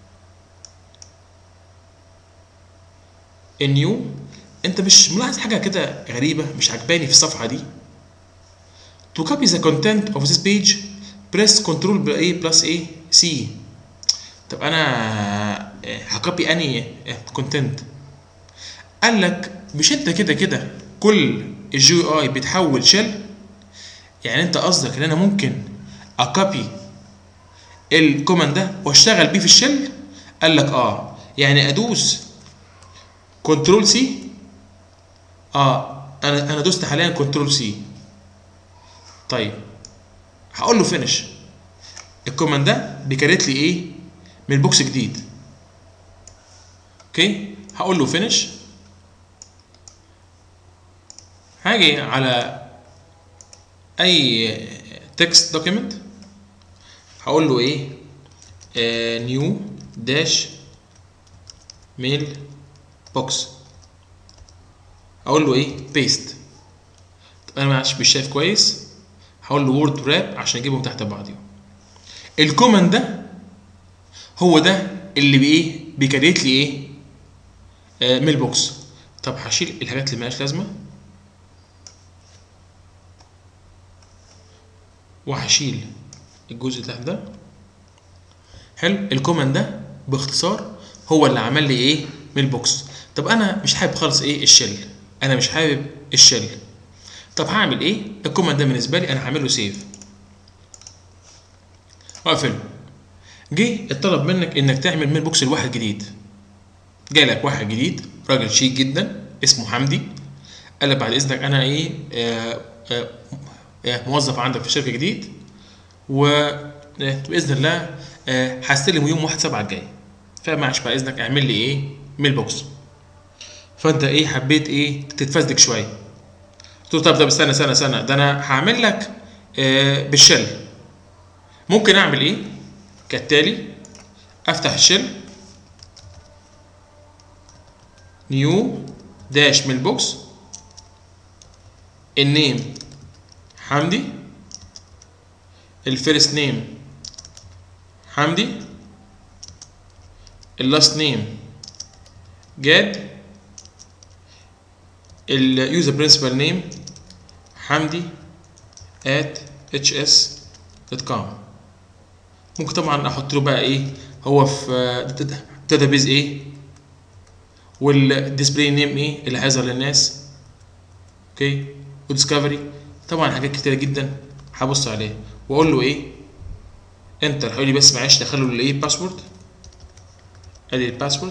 النيو انت مش ملاحظ حاجه كده غريبه مش عجباني في الصفحه دي to copy the content of this page press control ب A plus A C طب انا هكوبي اني كونتنت قال لك مش انت كده كده كل الجي اي بيتحول شيل يعني انت قصدك ان انا ممكن اكوبي الكوماند ده واشتغل بيه في الشيل قال لك اه يعني ادوس كنترول سي اه انا انا دوست حاليا كنترول سي طيب هقول له فينش الكوماند ده بيكريت لي ايه من البوكس جديد اوكي هقول له فينش هاجي على اي تكست دوكيمنت هقول له ايه نيو داش ميل بوكس اقول له ايه بيست انا مش مش شايف كويس هقول له وورد راب عشان اجيبهم تحت بعضهم الكوماند ده هو ده اللي بايه بيكريت لي ايه آه ميل بوكس طب هشيل الحاجات اللي مالهاش لازمه وهشيل الجزء اللي تحت ده حلو الكوماند ده باختصار هو اللي عمل لي ايه ميل بوكس طب انا مش حابب خالص ايه الشل انا مش حابب الشل طب هعمل ايه الكوماند ده بالنسبه لي انا هعمل له سيف واقفله جه اتطلب منك انك تعمل ميل بوكس لواحد جديد جالك واحد جديد راجل شيك جدا اسمه حمدي قال لك بعد اذنك انا ايه آه آه آه موظف عندك في الشركه جديد وباذن الله آه هستلم يوم 1 7 الجاي فمعلش بعد اذنك اعمل لي ايه ميل بوكس فانت ايه حبيت ايه تتفزلك شويه قلت له طب طب استنى استنى استنى ده انا هعمل لك آه بالشل ممكن اعمل ايه كالتالي افتح الشل نيو داش ميل بوكس النيم حمدي الفيرست نيم حمدي اللاست نيم جاد اليوزر برنسبل نيم حمدي at hs.com ممكن طبعا احط له بقى ايه هو في داتابيز ايه والديسبلاي نيم ايه اللي هيظهر للناس اوكي وديسكفري طبعا حاجات كتيره جدا هبص عليها واقول له ايه انتر هيقول لي بس معلش دخله الايه باسورد ادي الباسورد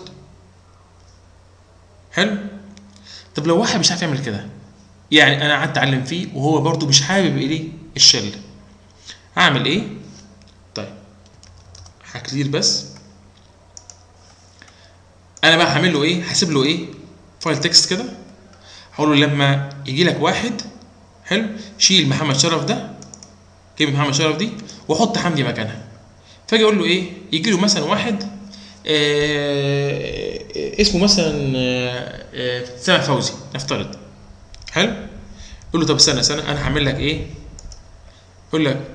حلو طب لو واحد مش عارف يعمل كده يعني انا قعدت اتعلم فيه وهو برضو مش حابب ايه الشل اعمل ايه طيب هكلير بس انا بقى هعمل له ايه هسيب له ايه فايل تكست كده هقول له لما يجي لك واحد حلو شيل محمد شرف ده كلمه محمد شرف دي وحط حمدي مكانها فاجي اقول له ايه يجي له مثلا واحد آه اسمه مثلا آه آه سامح فوزي نفترض حلو يقول له طب استنى استنى انا هعمل لك ايه يقول لك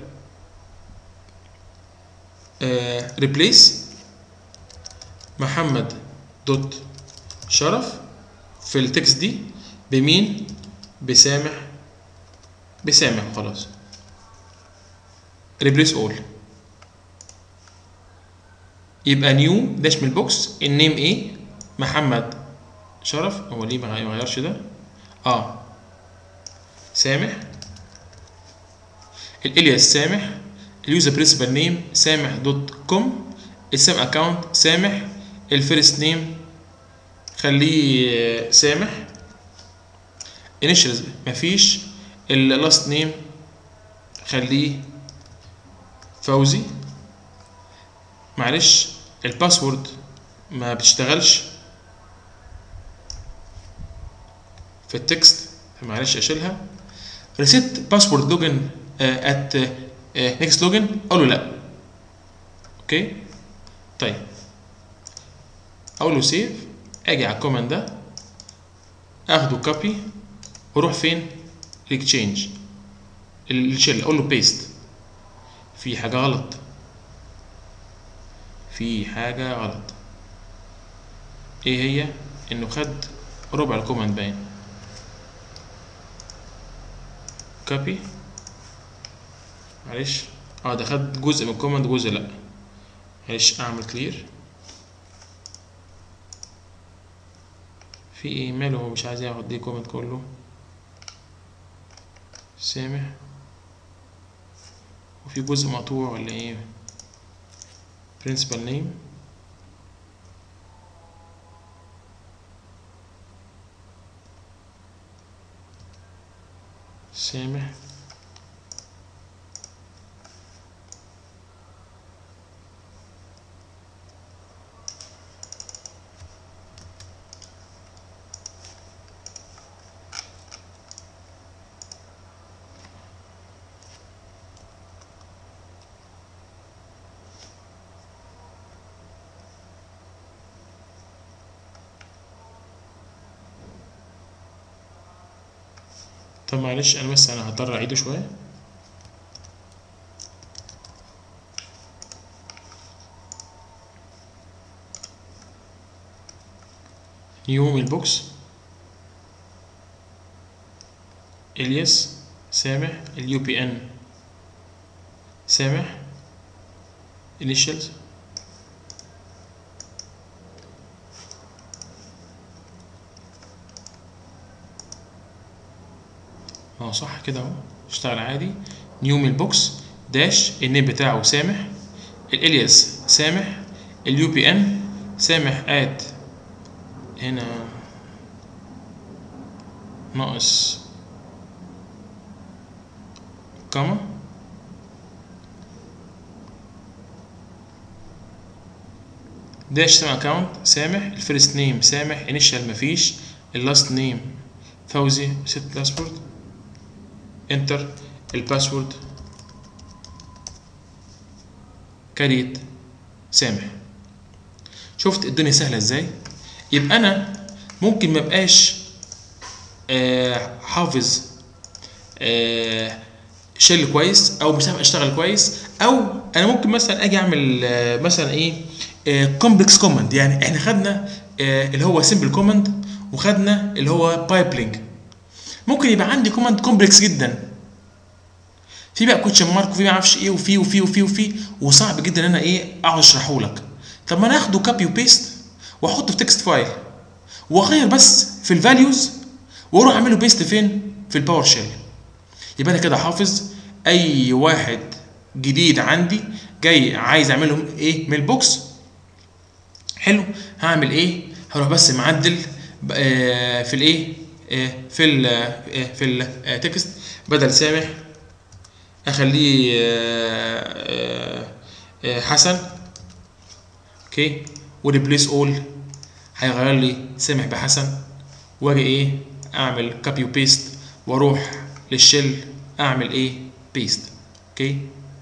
ريبليس محمد دوت شرف في التكست دي بمين بسامح بسامح خلاص ريبليس اول يبقى نيو داش من البوكس النيم ايه محمد شرف هو ليه ما غيرش ده اه سامح الالياس سامح اليوزر برنسبل نيم سامح دوت كوم السام اكونت سامح الفيرست نيم خليه سامح انيشالز مفيش اللاست نيم خليه فوزي معلش الباسورد ما بتشتغلش في التكست معلش اشيلها ريسيت باسورد لوجن ات نيكست لوجن اقول له لا اوكي طيب اقول له سيف اجي على الكوماند ده اخده كوبي واروح فين الاكتشينج الشيل اقول له بيست في حاجه غلط في حاجه غلط ايه هي انه خد ربع الكوماند باين كوبي معلش اه ده خد جزء من الكوماند جزء لا معلش اعمل كلير في ايه ماله هو مش عايز ياخد دي كومنت كله سامح وفي جزء مقطوع ولا ايه principal name سامح طب معلش انا بس انا هضطر اعيده شويه نيو من البوكس الياس سامح اليو بي ان سامح initials ما هو صح كده اهو اشتغل عادي نيو من البوكس داش النيم بتاعه سامح الالياس سامح اليو بي ان سامح ات هنا ناقص كاما داش سام اكونت سامح الفيرست نيم سامح انيشال مفيش اللاست نيم فوزي ست باسورد انتر الباسورد كريت سامح شفت الدنيا سهله ازاي يبقى انا ممكن ما بقاش آه حافظ آه شيل كويس او مش عارف اشتغل كويس او انا ممكن مثلا اجي اعمل آه مثلا ايه كومبلكس كوماند يعني احنا خدنا آه اللي هو سمبل كوماند وخدنا اللي هو بايبلينج ممكن يبقى عندي كوماند كومبلكس جدا في بقى كوتشن مارك وفي ما اعرفش ايه وفي وفي وفي وفي وصعب جدا ان انا ايه اقعد اشرحه لك طب ما انا اخده كوبي وبيست واحطه في تكست فايل واغير بس في الفاليوز واروح اعمله بيست فين في الباور شيل يبقى انا كده حافظ اي واحد جديد عندي جاي عايز اعملهم ايه من البوكس حلو هعمل ايه هروح بس معدل آه في الايه آه في ال آه في التكست بدل سامح اخليه حسن اوكي وريبليس اول هيغير لي سامح بحسن واجي ايه اعمل كوبي وبيست واروح للشيل اعمل ايه بيست اوكي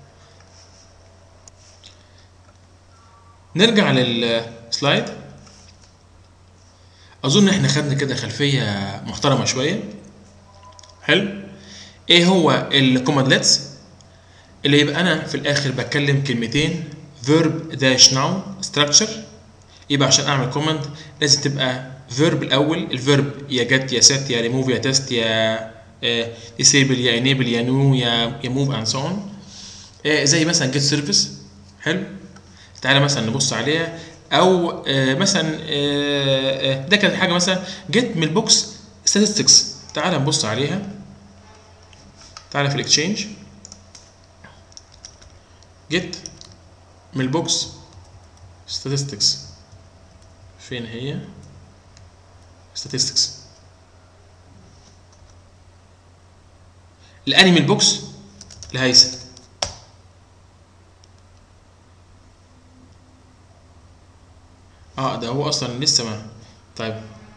نرجع للسلايد اظن احنا خدنا كده خلفيه محترمه شويه حلو ايه هو الكوماندلتس اللي يبقى انا في الاخر بتكلم كلمتين verb dash noun structure يبقى عشان اعمل كوماند لازم تبقى verb الاول الفيرب يا جت يا set يا remove يا test يا disable يا enable يا new يا يا move and so on زي مثلا get service حلو تعالى مثلا نبص عليها او مثلا ده كانت حاجه مثلا get من البوكس statistics تعالى نبص عليها تعالى في الاكتشينج get من البوكس statistics فين هي statistics الانيمال بوكس لهيثم اه ده هو اصلا لسه ما طيب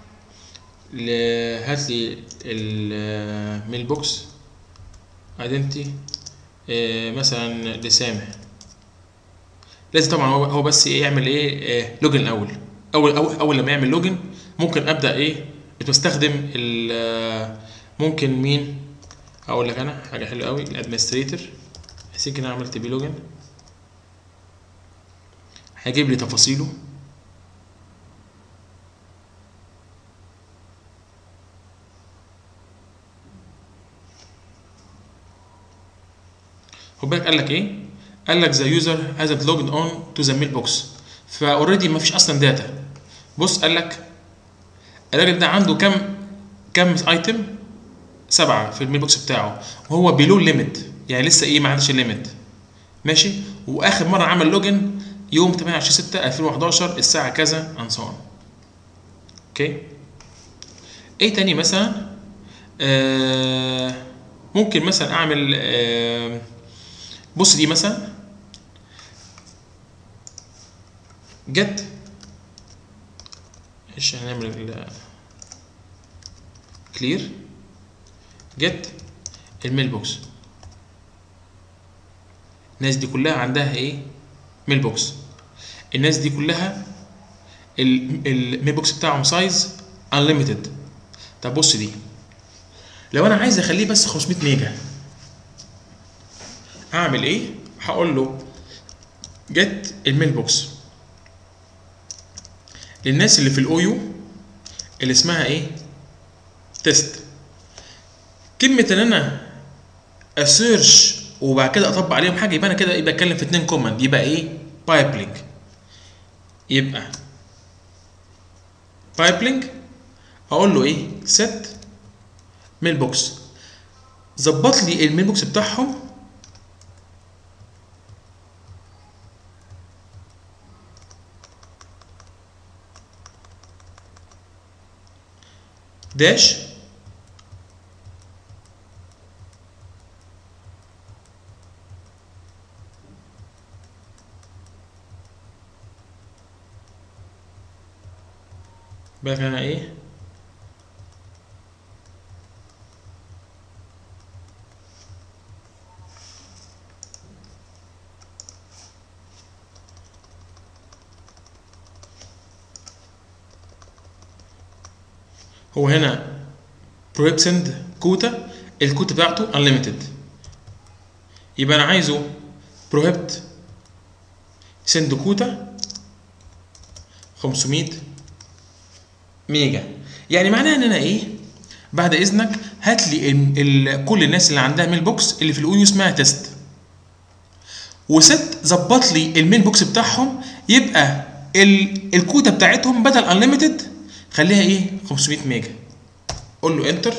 ل- هات لي الميل بوكس ايدنتي مثلا لسامح لازم طبعا هو هو بس ايه يعمل ايه لوجن الاول اول اول اول لما يعمل لوجن ممكن ابدا ايه بستخدم ال- ممكن مين اقول لك انا حاجه حلوه قوي الادمنستريتور هسيب كده عملت بيه لوجن هيجيب لي تفاصيله خد بالك قال لك ايه؟ قال لك ذا يوزر hasn't logged on to the mailbox فاوريدي ما فيش اصلا داتا بص قال لك الراجل ده عنده كم كم ايتم سبعة في الميل بوكس بتاعه وهو بيلو ليميت يعني لسه ايه ما عندش ليميت ماشي واخر مره عمل لوجن يوم 28 6 2011 الساعه كذا and so on اوكي ايه تاني مثلا آه ممكن مثلا اعمل آه بص دي مثلا جت ايش هنعمل كلير جت الميل بوكس الناس دي كلها عندها ايه ميل بوكس الناس دي كلها ال- الميل بوكس بتاعهم سايز انليميتد طب بص دي لو انا عايز اخليه بس 500 ميجا هعمل ايه هقول له جت الميل بوكس للناس اللي في الاو يو اللي اسمها ايه تيست كلمه ان انا اسيرش وبعد كده اطبق عليهم حاجه يبقى انا كده يبقى اتكلم في اتنين كوماند يبقى ايه بايبلينج يبقى بايبلينج اقول له ايه set ميل بوكس ظبط لي الميل بوكس بتاعهم داش بقى انا ايه هو هنا بروهيب سند كوتا الكوتا بتاعته unlimited يبقى انا عايزه بروهيبت سند كوتا 500 ميجا يعني معناها ان انا ايه بعد اذنك هات لي ال- ال- كل الناس اللي عندها ميل بوكس اللي في الاو يو اسمها تيست وست ظبط لي الميل بوكس بتاعهم يبقى ال- الكوتا بتاعتهم بدل انليميتد خليها ايه 500 ميجا قول له انتر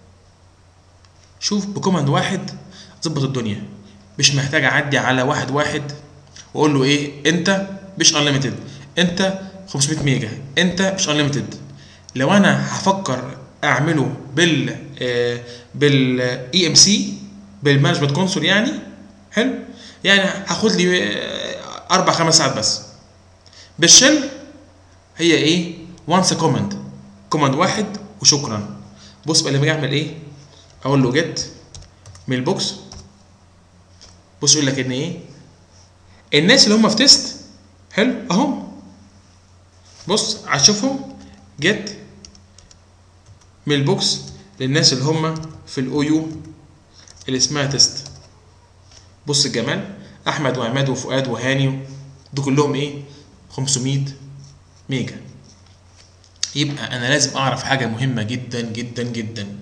شوف بكوماند واحد ظبط الدنيا مش محتاج اعدي على واحد واحد واقول له ايه انت مش انليميتد انت 500 ميجا انت مش انليميتد لو انا هفكر اعمله بال آه بالاي ام سي بالمانجمنت كونسول يعني حلو يعني هاخد لي آه، اربع خمس ساعات بس بالشل هي ايه وانس كوماند كوماند واحد وشكرا بص بقى لما اجي اعمل ايه اقول له جيت ميل بوكس بص يقول لك ان ايه الناس اللي هم في تيست حلو اهم بص هتشوفهم جيت ميل بوكس للناس اللي هم في الاو يو اللي اسمها تيست بص الجمال احمد وعماد وفؤاد وهاني دول كلهم ايه 500 ميجا يبقى انا لازم اعرف حاجه مهمه جدا جدا جدا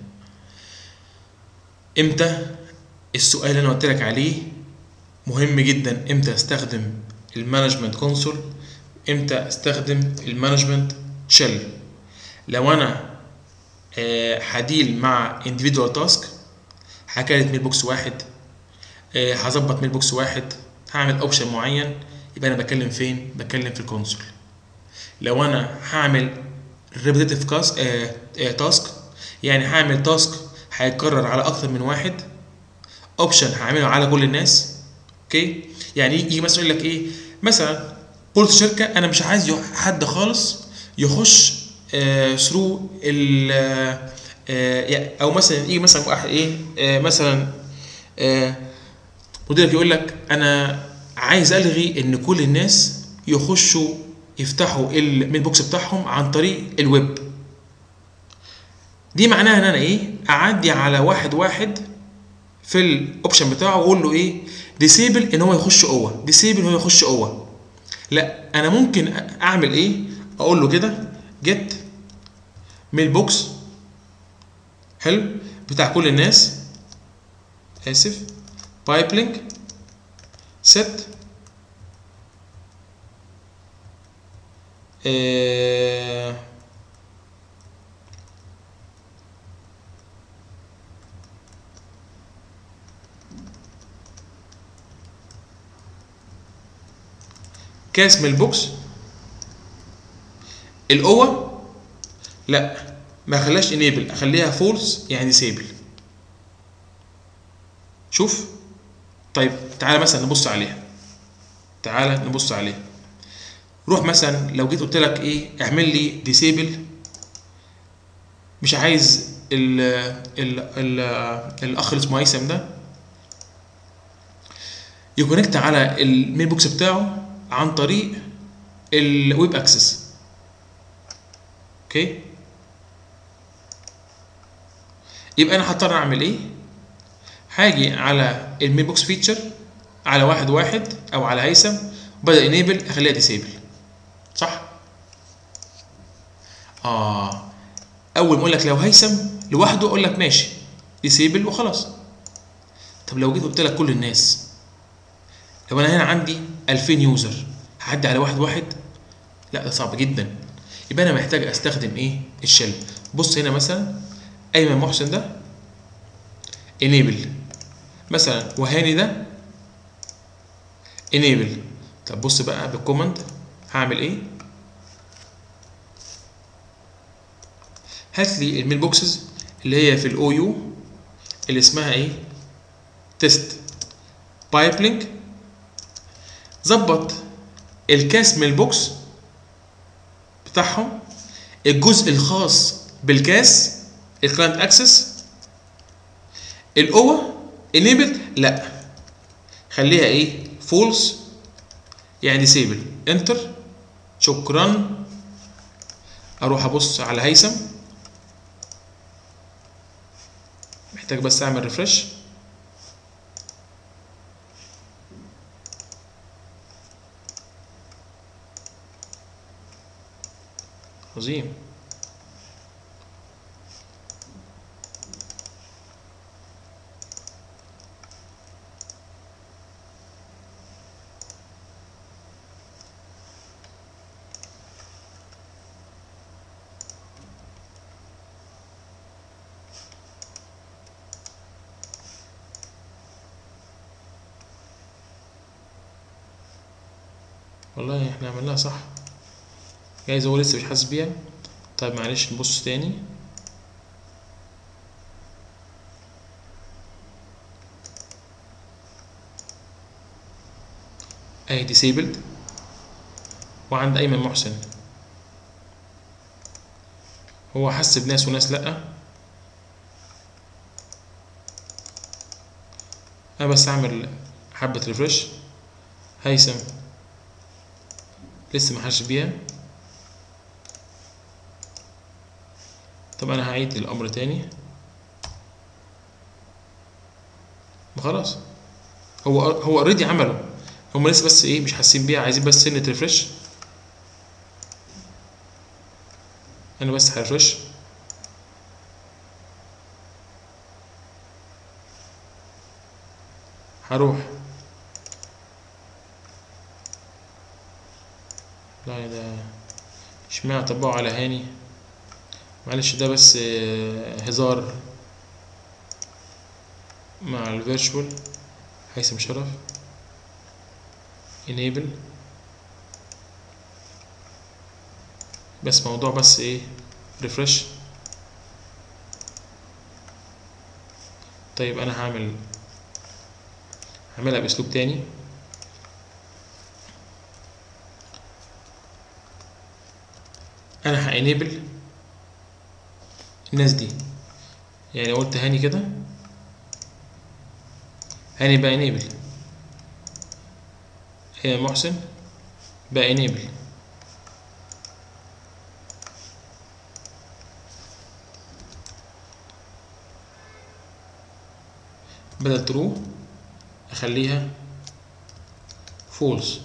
امتى السؤال اللي انا قلت لك عليه مهم جدا امتى استخدم المانجمنت كونسول امتى استخدم المانجمنت شيل لو انا آه، هديل مع individual تاسك حكايه ميل بوكس واحد آه، هظبط ميل بوكس واحد هعمل اوبشن معين يبقى انا بتكلم فين بتكلم في الكونسول لو انا هعمل repetitive كاس تاسك يعني هعمل تاسك هيتكرر على اكتر من واحد اوبشن هعمله على كل الناس اوكي يعني يجي مثلا يقول لك ايه مثلا قلت شركه انا مش عايز يح- حد خالص يخش ثرو ال آه، يعني- او مثلا يجي مثلا واحد ايه آه، مثلا آه، مديرك يقول لك انا عايز الغي ان كل الناس يخشوا يفتحوا الميل بوكس بتاعهم عن طريق الويب دي معناها ان انا ايه اعدي على واحد واحد في الاوبشن بتاعه واقول له ايه ديسيبل ان هو يخش قوه ديسيبل هو يخش قوه لا انا ممكن اعمل ايه اقول له كده جيت ميل بوكس حلو بتاع كل الناس اسف بايب لينك set آه كاس من البوكس القوة لا ما اخليهاش انيبل اخليها فولس يعني سيبل شوف طيب تعالى مثلا نبص عليها تعالى نبص عليها روح مثلا لو جيت قلت لك ايه اعمل لي ديسيبل مش عايز ال ال ال الاخ اللي اسمه هيثم ده يكونكت على الميل بوكس بتاعه عن طريق الويب اكسس اوكي يبقى انا هضطر اعمل ايه هاجي على الميل بوكس فيتشر على واحد واحد او على هيثم بدأ انيبل اخليها ديسيبل صح اه اول ما اقول لك لو هيثم لوحده اقول لك ماشي ديسيبل وخلاص طب لو جيت قلت لك كل الناس لو انا هنا عندي 2000 يوزر هعدي على واحد واحد لا ده صعب جدا يبقى انا محتاج استخدم ايه الشل بص هنا مثلا ايمن محسن ده انيبل مثلا وهاني ده انيبل طب بص بقى بالكوماند هعمل ايه هات لي الميل بوكسز اللي هي في الاو يو اللي اسمها ايه تيست بايب لينك ظبط الكاس ميل بوكس بتاعهم الجزء الخاص بالكاس الكلاينت اكسس القوه انيبل لا خليها ايه فولس يعني ديسيبل انتر شكرا اروح ابص على هيثم محتاج بس اعمل ريفرش عظيم والله احنا عملناها صح جايز هو لسه مش حاسس بيها طيب معلش نبص تاني اهي disabled وعند ايمن محسن هو حس بناس وناس لأ انا بس اعمل حبة ريفرش هيثم لسه ما حدش بيها طب انا هعيد الامر تاني ما خلاص هو هو اوريدي عمله هم لسه بس ايه مش حاسين بيها عايزين بس سنة ريفرش انا بس هرفرش هروح لا ده اشمعنى طبقوا على هاني معلش ده بس آه، هزار مع الفيرتشوال هيثم شرف enable بس موضوع بس ايه ريفرش طيب انا هعمل هعملها باسلوب تاني انا هانيبل الناس دي يعني قلت هاني كده هاني بقى انيبل هي محسن بقى انيبل بدل true اخليها false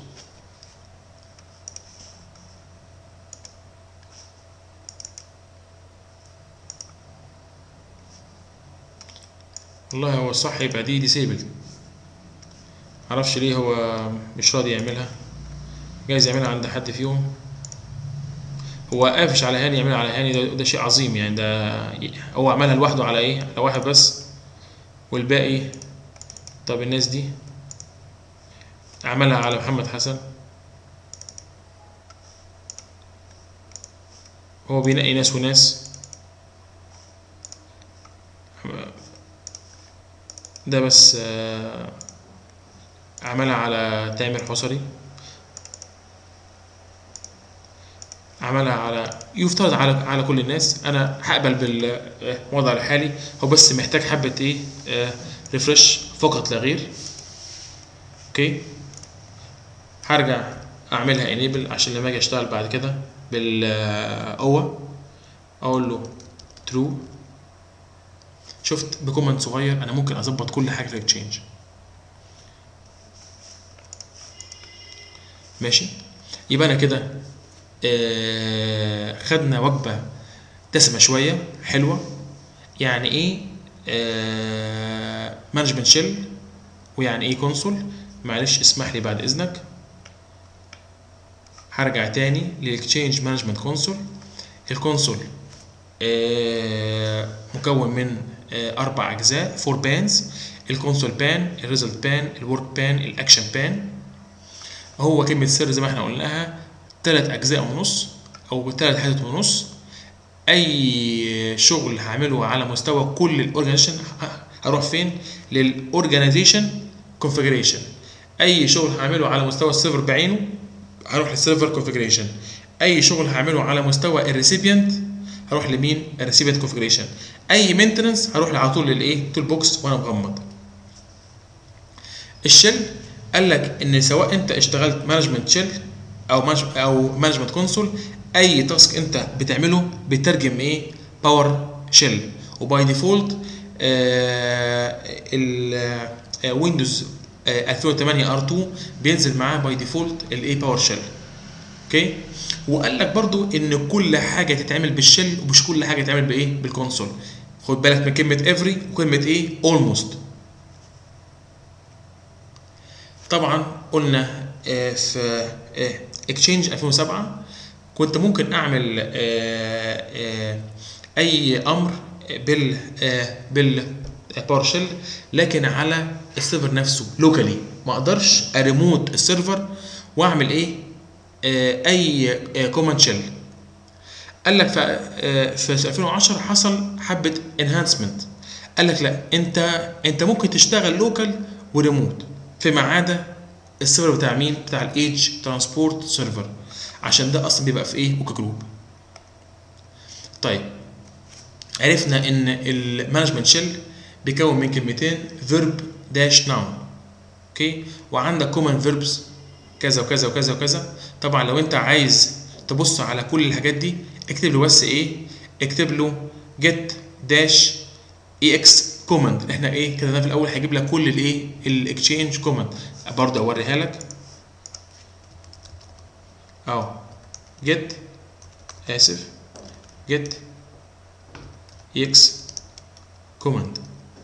والله هو الصح يبقى دي disabled معرفش ليه هو مش راضي يعملها جايز يعملها عند حد فيهم هو قافش على هاني يعملها على هاني ده, ده شيء عظيم يعني ده هو عملها لوحده على ايه على واحد بس والباقي طب الناس دي عملها على محمد حسن هو بينقي ناس وناس ده بس آه، عملها على تامر حصري عملها على يفترض على على كل الناس انا هقبل بالوضع الحالي هو بس محتاج حبه ايه ريفرش فقط لا غير اوكي هرجع اعملها انيبل عشان لما اجي اشتغل بعد كده بالقوه اقول له ترو شفت بكومنت صغير انا ممكن اظبط كل حاجه في الاكتشينج ماشي يبقى انا كده آه خدنا وجبه دسمه شويه حلوه يعني ايه مانجمنت شيل ويعني ايه كونسول معلش اسمح لي بعد اذنك هرجع تاني للاكتشينج مانجمنت كونسول الكونسول آه مكون من آه اربع اجزاء فور بانز الكونسول بان الريزلت بان الورك بان الاكشن بان هو كلمه سر زي ما احنا قلناها ثلاث اجزاء ونص او ثلاث حتت ونص اي شغل هعمله على مستوى كل الاورجانيزيشن هروح فين للاورجانيزيشن كونفيجريشن اي شغل هعمله على مستوى السيرفر بعينه هروح للسيرفر كونفيجريشن اي شغل هعمله على مستوى الريسيبيانت هروح لمين الريسيبيانت كونفيجريشن اي مينتنس هروح على طول للايه تول بوكس وانا مغمض الشيل قال لك ان سواء انت اشتغلت مانجمنت شيل او مانج او مانجمنت كونسول اي تاسك انت بتعمله بترجم ايه باور شيل وباي ديفولت الويندوز 2008 ار 2 بينزل معاه باي ديفولت الايه باور شيل اوكي وقال لك برضو ان كل حاجه تتعمل بالشيل ومش كل حاجه تتعمل بايه بالكونسول خد بالك من كلمه افري وكلمه ايه اولموست طبعا قلنا في اكتشينج 2007 كنت ممكن اعمل اي امر بال بال باور شيل لكن على السيرفر نفسه لوكالي ما اقدرش اريموت السيرفر واعمل ايه اي كوماند شيل قال لك في 2010 حصل حبه انهانسمنت قال لك لا انت انت ممكن تشتغل لوكال وريموت فيما عدا السيرفر بتاع مين بتاع الايدج ترانسبورت سيرفر عشان ده اصلا بيبقى في ايه اوكا جروب طيب عرفنا ان المانجمنت شيل بيكون من كلمتين فيرب داش ناون اوكي وعندك كومن فيربس كذا وكذا وكذا وكذا طبعا لو انت عايز تبص على كل الحاجات دي اكتب له بس ايه اكتب له get dash ex كوماند احنا ايه كده في الاول هيجيب لك كل الايه الاكتشينج كوماند برضه اوريها لك اهو get اسف get ex كوماند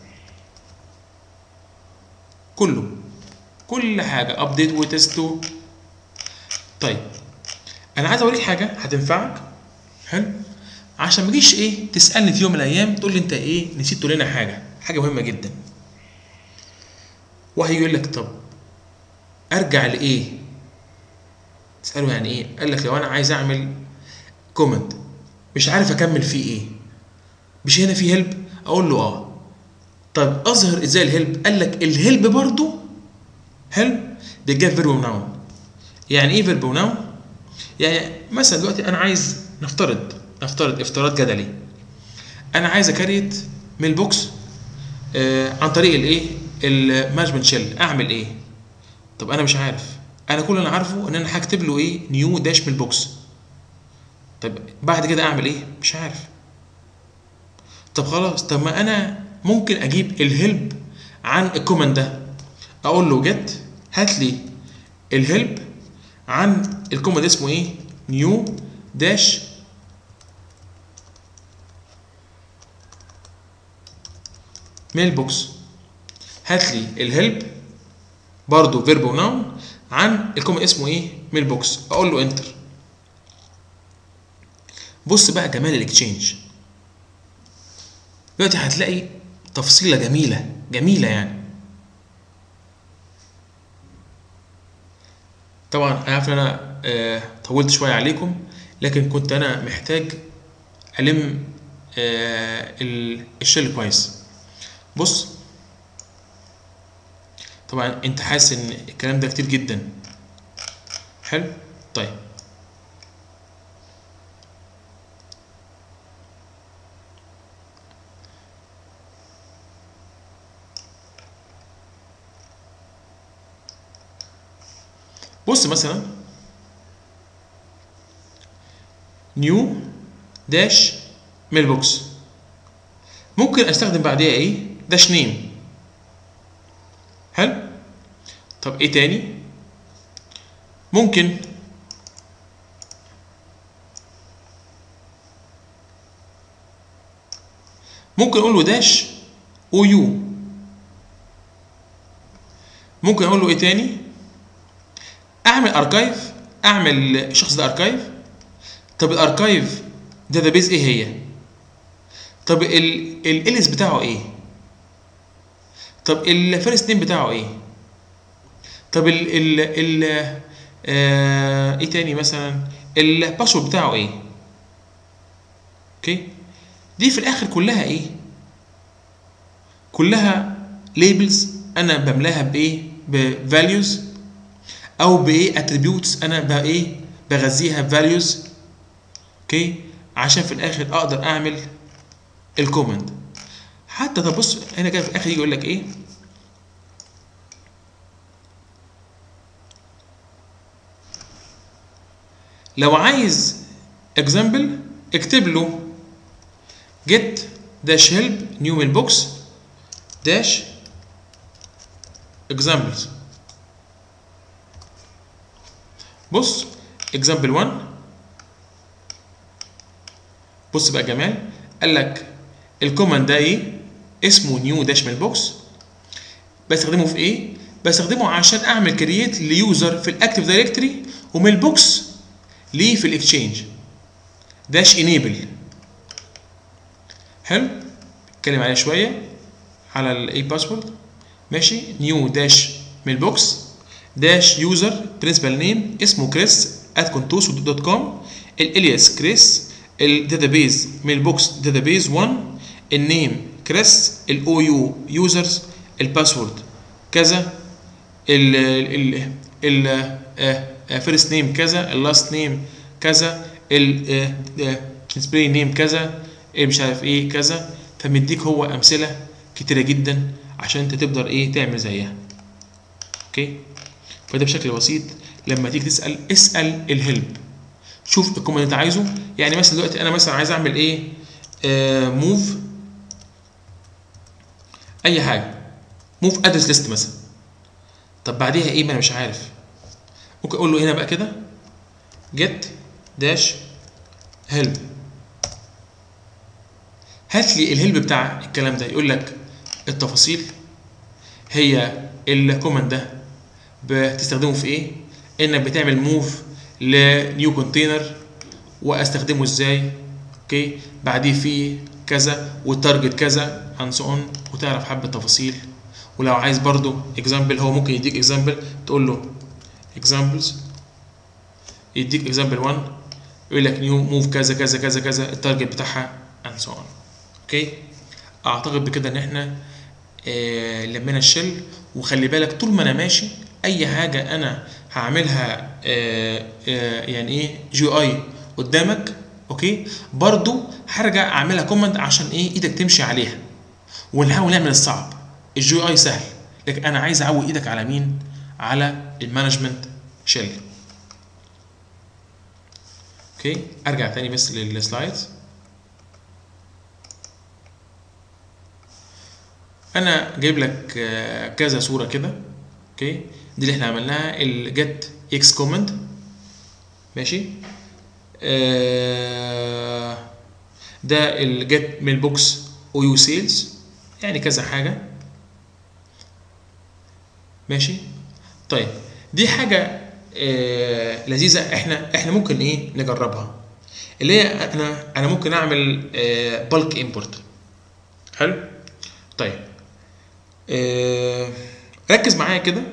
كله كل حاجه ابديت وتستو طيب انا عايز اوريك حاجه هتنفعك حلو عشان ما تجيش ايه تسالني في يوم من الايام تقول لي انت ايه نسيت تقول لنا حاجه حاجه مهمه جدا واحد يقول لك طب ارجع لايه تساله يعني ايه قال لك لو انا عايز اعمل كومنت مش عارف اكمل فيه ايه مش هنا في هيلب اقول له اه طب اظهر ازاي الهيلب قال لك الهيلب برضو هيلب ده جاب فيرب ناون يعني ايه فيرب ناون يعني مثلا دلوقتي انا عايز نفترض نفترض افتراض جدلي انا عايز اكريت ميل بوكس آه عن طريق الايه المانجمنت شيل اعمل ايه طب انا مش عارف انا كل اللي انا عارفه ان انا هكتب له ايه نيو داش ميل بوكس طب بعد كده اعمل ايه مش عارف طب خلاص طب ما انا ممكن اجيب الهيلب عن الكوماند ده اقول له جيت هات لي الهيلب عن الكوماند اسمه ايه نيو داش ميل بوكس هات لي الهيلب برضه فيرب وناون عن الكوماند اسمه ايه ميل بوكس اقول له انتر بص بقى جمال الاكتشينج دلوقتي هتلاقي تفصيله جميله جميله يعني طبعا انا عارف ان انا آه طولت شويه عليكم لكن كنت انا محتاج الم آه الشيل كويس بص طبعا انت حاسس ان الكلام ده كتير جدا حلو طيب بص مثلا نيو داش ميل بوكس ممكن استخدم بعديها ايه داش نيم حلو طب ايه تاني ممكن ممكن اقول له داش او يو ممكن اقول له ايه تاني اعمل اركايف اعمل الشخص ده اركايف طب الاركايف داتابيز ايه هي طب الاليس بتاعه ايه طب الفيرست نيم بتاعه ايه طب ال ال ال آه ايه تاني مثلا الباسورد بتاعه ايه اوكي دي في الاخر كلها ايه كلها ليبلز انا بملاها بايه بفاليوز او بايه اتريبيوتس انا بقى ايه بغذيها بفاليوز اوكي عشان في الاخر اقدر اعمل الكوماند حتى طب بص هنا كده في الاخر يجي يقول لك ايه لو عايز اكزامبل اكتب له get dash help new mailbox dash examples بص example 1 بص بقى جمال قال لك الكوماند ده ايه اسمه نيو داش ميل بوكس بستخدمه في ايه بستخدمه عشان اعمل كرييت ليوزر في الاكتيف دايركتوري وميل بوكس ليه في الاكتشينج داش انيبل حلو اتكلم عليه شويه على الاي باسورد ماشي نيو داش ميل بوكس داش يوزر برنسبل نيم اسمه كريس ات كونتوس دوت كوم الالياس كريس الداتابيز ميل بوكس داتابيز 1 النيم كريس الاو يو يوزرز الباسورد كذا ال ال ال فيرست نيم كذا اللاست نيم كذا الديسبلاي نيم كذا مش عارف ايه كذا فمديك هو امثله كتيره جدا عشان انت تقدر ايه تعمل زيها اوكي فده بشكل بسيط لما تيجي تسال اسال الهيلب شوف الكوماند انت عايزه يعني مثلا دلوقتي انا مثلا عايز اعمل ايه آه موف اي حاجه موف ادرس ليست مثلا طب بعديها ايه ما انا مش عارف ممكن اقول له هنا بقى كده get داش هيلب هات لي الهيلب بتاع الكلام ده يقول لك التفاصيل هي الكوماند ده بتستخدمه في ايه انك بتعمل موف لنيو كونتينر واستخدمه ازاي اوكي بعديه في كذا والتارجت كذا اند سو اون وتعرف حبه تفاصيل ولو عايز برضو اكزامبل هو ممكن يديك اكزامبل تقول له اكزامبلز يديك اكزامبل 1 يقول لك نيو موف كذا كذا كذا كذا التارجت بتاعها اند سو اون اوكي اعتقد بكده ان احنا آه لمينا الشل وخلي بالك طول ما انا ماشي اي حاجه انا هعملها آه آه يعني ايه جي اي قدامك اوكي برضو هرجع اعملها كومنت عشان ايه ايدك تمشي عليها ونحاول نعمل الصعب الجي اي سهل لكن انا عايز اعود ايدك على مين على المانجمنت شيل اوكي ارجع تاني بس للسلايدز انا جايب لك آه، كذا صوره كده اوكي دي اللي احنا عملناها الجيت اكس كومنت ماشي آه، ده الجيت ميل بوكس او يو سيلز يعني كذا حاجه ماشي طيب دي حاجه آه لذيذه احنا احنا ممكن ايه نجربها اللي هي انا انا ممكن اعمل آه بالك امبورت حلو طيب آه ركز معايا كده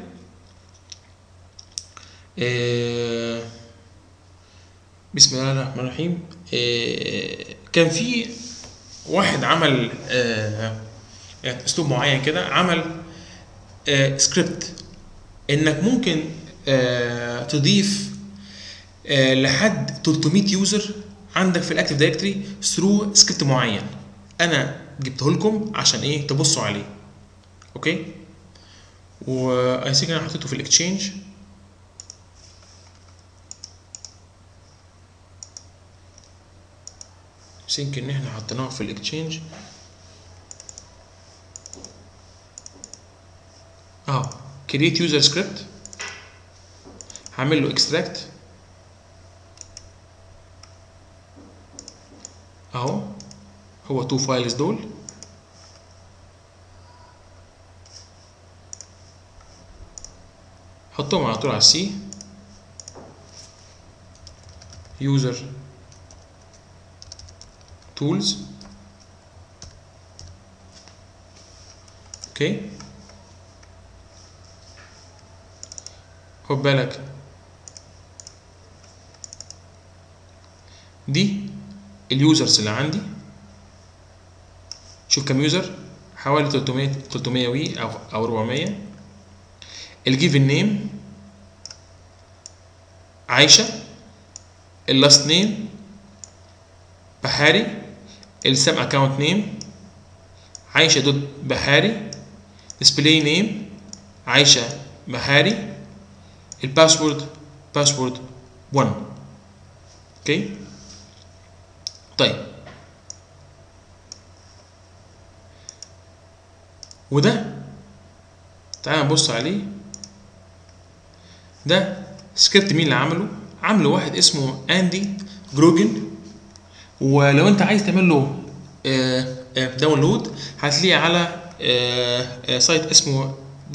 آه بسم الله الرحمن الرحيم آه كان في واحد عمل آه يعني اسلوب معين كده عمل آه سكريبت انك ممكن آه تضيف آه لحد 300 يوزر عندك في الاكتيف دايركتوري ثرو سكريبت معين انا جبته لكم عشان ايه تبصوا عليه اوكي واي ثينك انا حطيته في الاكتشينج سينك ان احنا حطيناه في الاكتشينج اه create user script هعمل له extract اهو هو تو فايلز دول حطهم على طول على السي user tools اوكي خد بالك دي اليوزرز اللي عندي شوف كم يوزر حوالي 300 300 وي او او 400 الجيفن نيم عايشه اللاست نيم بحاري السام اكونت نيم عايشه دوت بحاري ديسبلاي نيم عايشه بحاري الباسورد باسورد 1 اوكي طيب وده تعال نبص عليه ده سكريبت مين اللي عمله عامله واحد اسمه اندي جروجن ولو انت عايز تعمل له داونلود هتلاقيه على سايت اسمه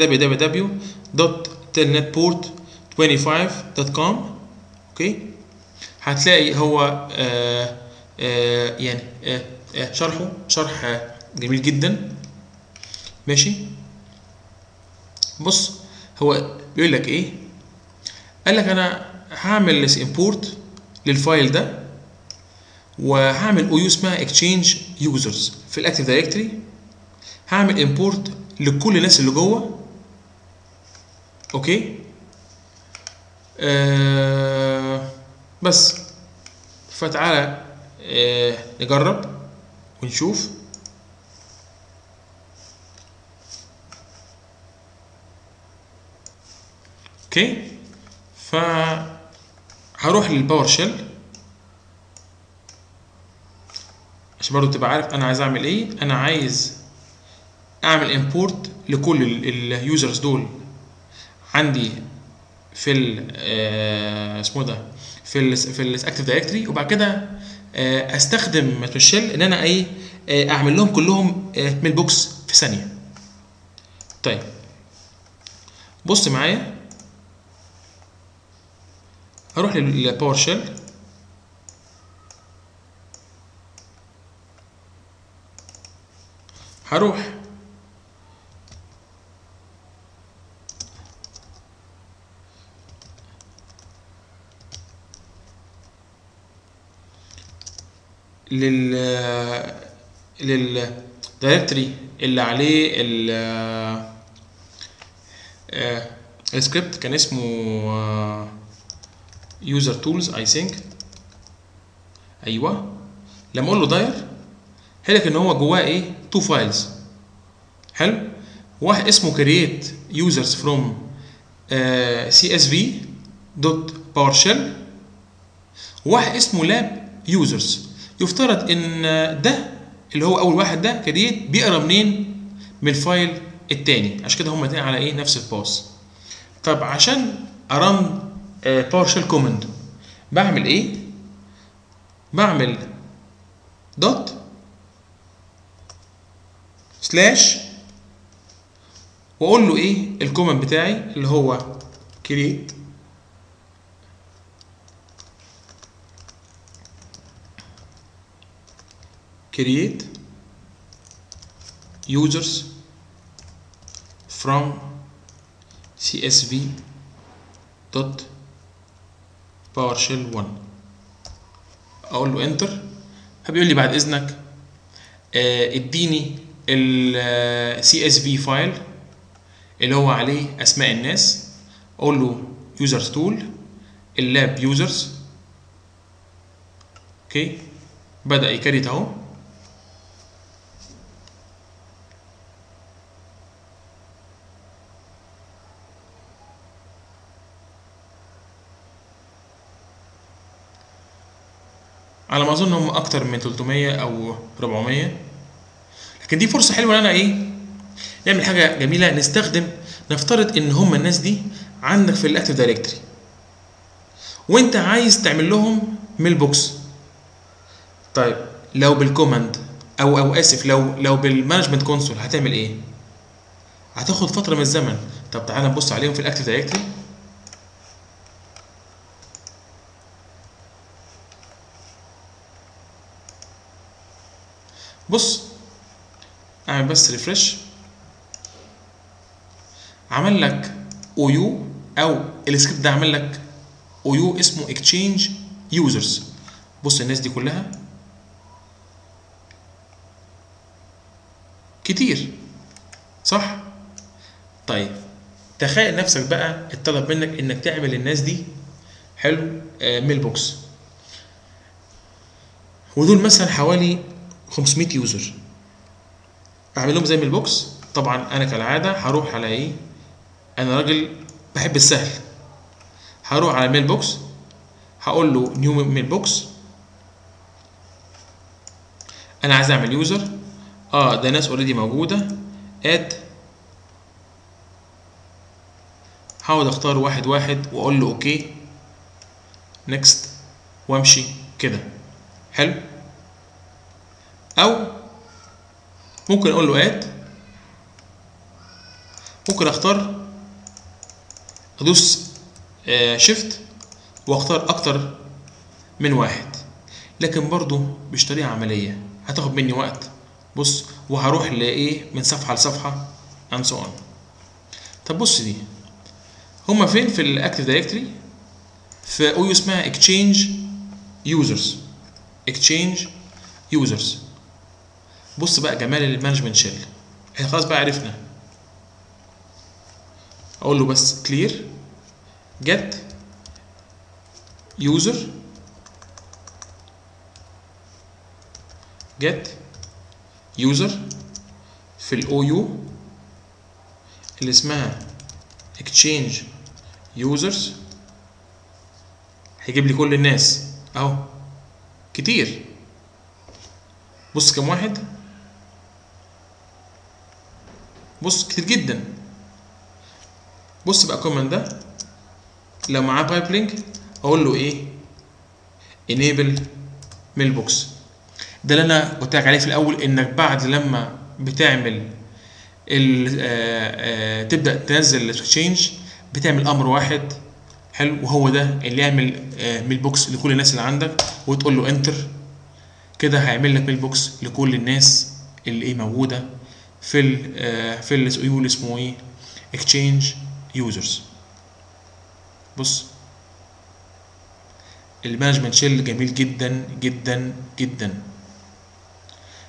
www.telnetport25.com اوكي هتلاقي هو آه آه يعني آه آه شرحه شرح جميل جدا ماشي بص هو بيقول لك ايه قال لك انا هعمل امبورت للفايل ده وهعمل او يو اسمها اكتشينج يوزرز في الاكتيف دايركتوري هعمل امبورت لكل الناس اللي جوه اوكي آه بس فتعالى آه نجرب ونشوف اوكي ف هروح للباور شيل عشان برضو تبقى عارف انا عايز اعمل ايه انا عايز اعمل امبورت لكل اليوزرز دول عندي في ال اسمه ده في ال في الاكتيف دايركتوري وبعد كده استخدم الشيل ان انا ايه اعمل لهم كلهم ميل بوكس في ثانيه طيب بص معايا هروح للباور شيل هروح لل لل دايركتوري اللي عليه ال آه، السكريبت كان اسمه يوزر تولز اي ثينك ايوه لما اقول له داير هلك ان هو جواه ايه تو فايلز حلو واحد اسمه create users from آه، csv دوت باورشيل وواحد اسمه لاب يوزرز يفترض ان ده اللي هو اول واحد ده كرييت بيقرا منين من الفايل التاني عشان كده هما الاتنين على ايه نفس الباص طب عشان ارن باور شيل كوماند بعمل ايه بعمل دوت سلاش واقول له ايه الكوماند بتاعي اللي هو create create users from csv dot powershell 1 اقول له انتر فبيقول لي بعد اذنك آه، اديني ال CSV فايل اللي هو عليه اسماء الناس اقول له users tool اللاب users اوكي بدا يكريت اهو على ما اظن هم اكتر من 300 او 400 لكن دي فرصه حلوه ان انا ايه نعمل حاجه جميله نستخدم نفترض ان هم الناس دي عندك في الاكتيف دايركتوري وانت عايز تعمل لهم ميل بوكس طيب لو بالكوماند او او اسف لو لو بالمانجمنت كونسول هتعمل ايه هتاخد فتره من الزمن طب تعالى نبص عليهم في الاكتيف دايركتوري بص اعمل بس ريفرش عمل لك او يو او السكريبت ده عمل لك او يو اسمه اكتشينج يوزرز بص الناس دي كلها كتير صح طيب تخيل نفسك بقى اتطلب منك انك تعمل للناس دي حلو آه ميل بوكس ودول مثلا حوالي 500 يوزر اعمل لهم زي ميل بوكس طبعا انا كالعاده هروح على ايه انا راجل بحب السهل هروح على ميل بوكس هقول له نيو ميل بوكس انا عايز اعمل يوزر اه ده ناس اوريدي موجوده اد هقعد اختار واحد واحد واقول له اوكي نيكست وامشي كده حلو او ممكن اقول له اد ممكن اختار ادوس شيفت واختار اكتر من واحد لكن برضو مش طريقه عمليه هتاخد مني وقت بص وهروح لايه من صفحه لصفحه and so on طب بص دي هما فين في الاكتيف دايركتوري في او اسمها اكتشينج يوزرز اكتشينج يوزرز بص بقى جمال المانجمنت شيل احنا خلاص بقى عرفنا اقول له بس كلير get user get user في الاو يو اللي اسمها exchange users هيجيب لي كل الناس اهو كتير بص كم واحد بص كتير جدا بص بقى كوماند ده لو معاه بايب لينك اقول له ايه enable mailbox ده اللي انا قلت لك عليه في الاول انك بعد لما بتعمل ال آه، آه، تبدا تنزل الاكسشينج بتعمل امر واحد حلو وهو ده اللي يعمل ميل بوكس لكل الناس اللي عندك وتقول له انتر كده هيعمل لك ميل بوكس لكل الناس اللي ايه موجوده في ال آه، في الاس يو اللي اسمه ايه اكسشينج يوزرز بص المانجمنت شيل جميل جدا جدا جدا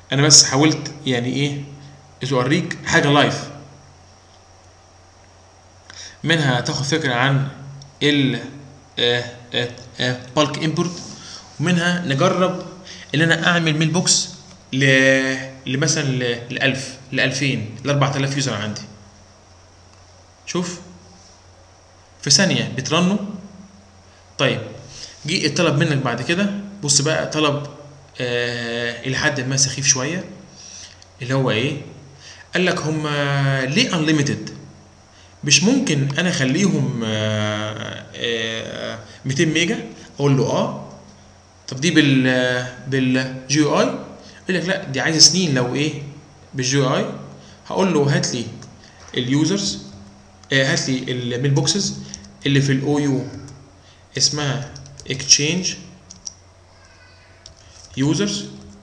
انا بس حاولت يعني ايه اوريك حاجه لايف منها تاخد فكره عن ال بالك امبورت ومنها نجرب ان انا اعمل ميل بوكس ل لمثلا ل 1000 ل 2000 ل 4000 يوزر عندي شوف في ثانيه بترنوا طيب جه الطلب منك بعد كده بص بقى طلب آه الى حد ما سخيف شويه اللي هو ايه قال لك هم ليه انليميتد مش ممكن انا اخليهم آه آه 200 ميجا اقول له اه طب دي بال بالجي اي يقول لك لا دي عايزه سنين لو ايه بالجي اي هقول له هات لي اليوزرز آه هات لي الميل بوكسز اللي في الاو يو اسمها اكتشينج يوزرز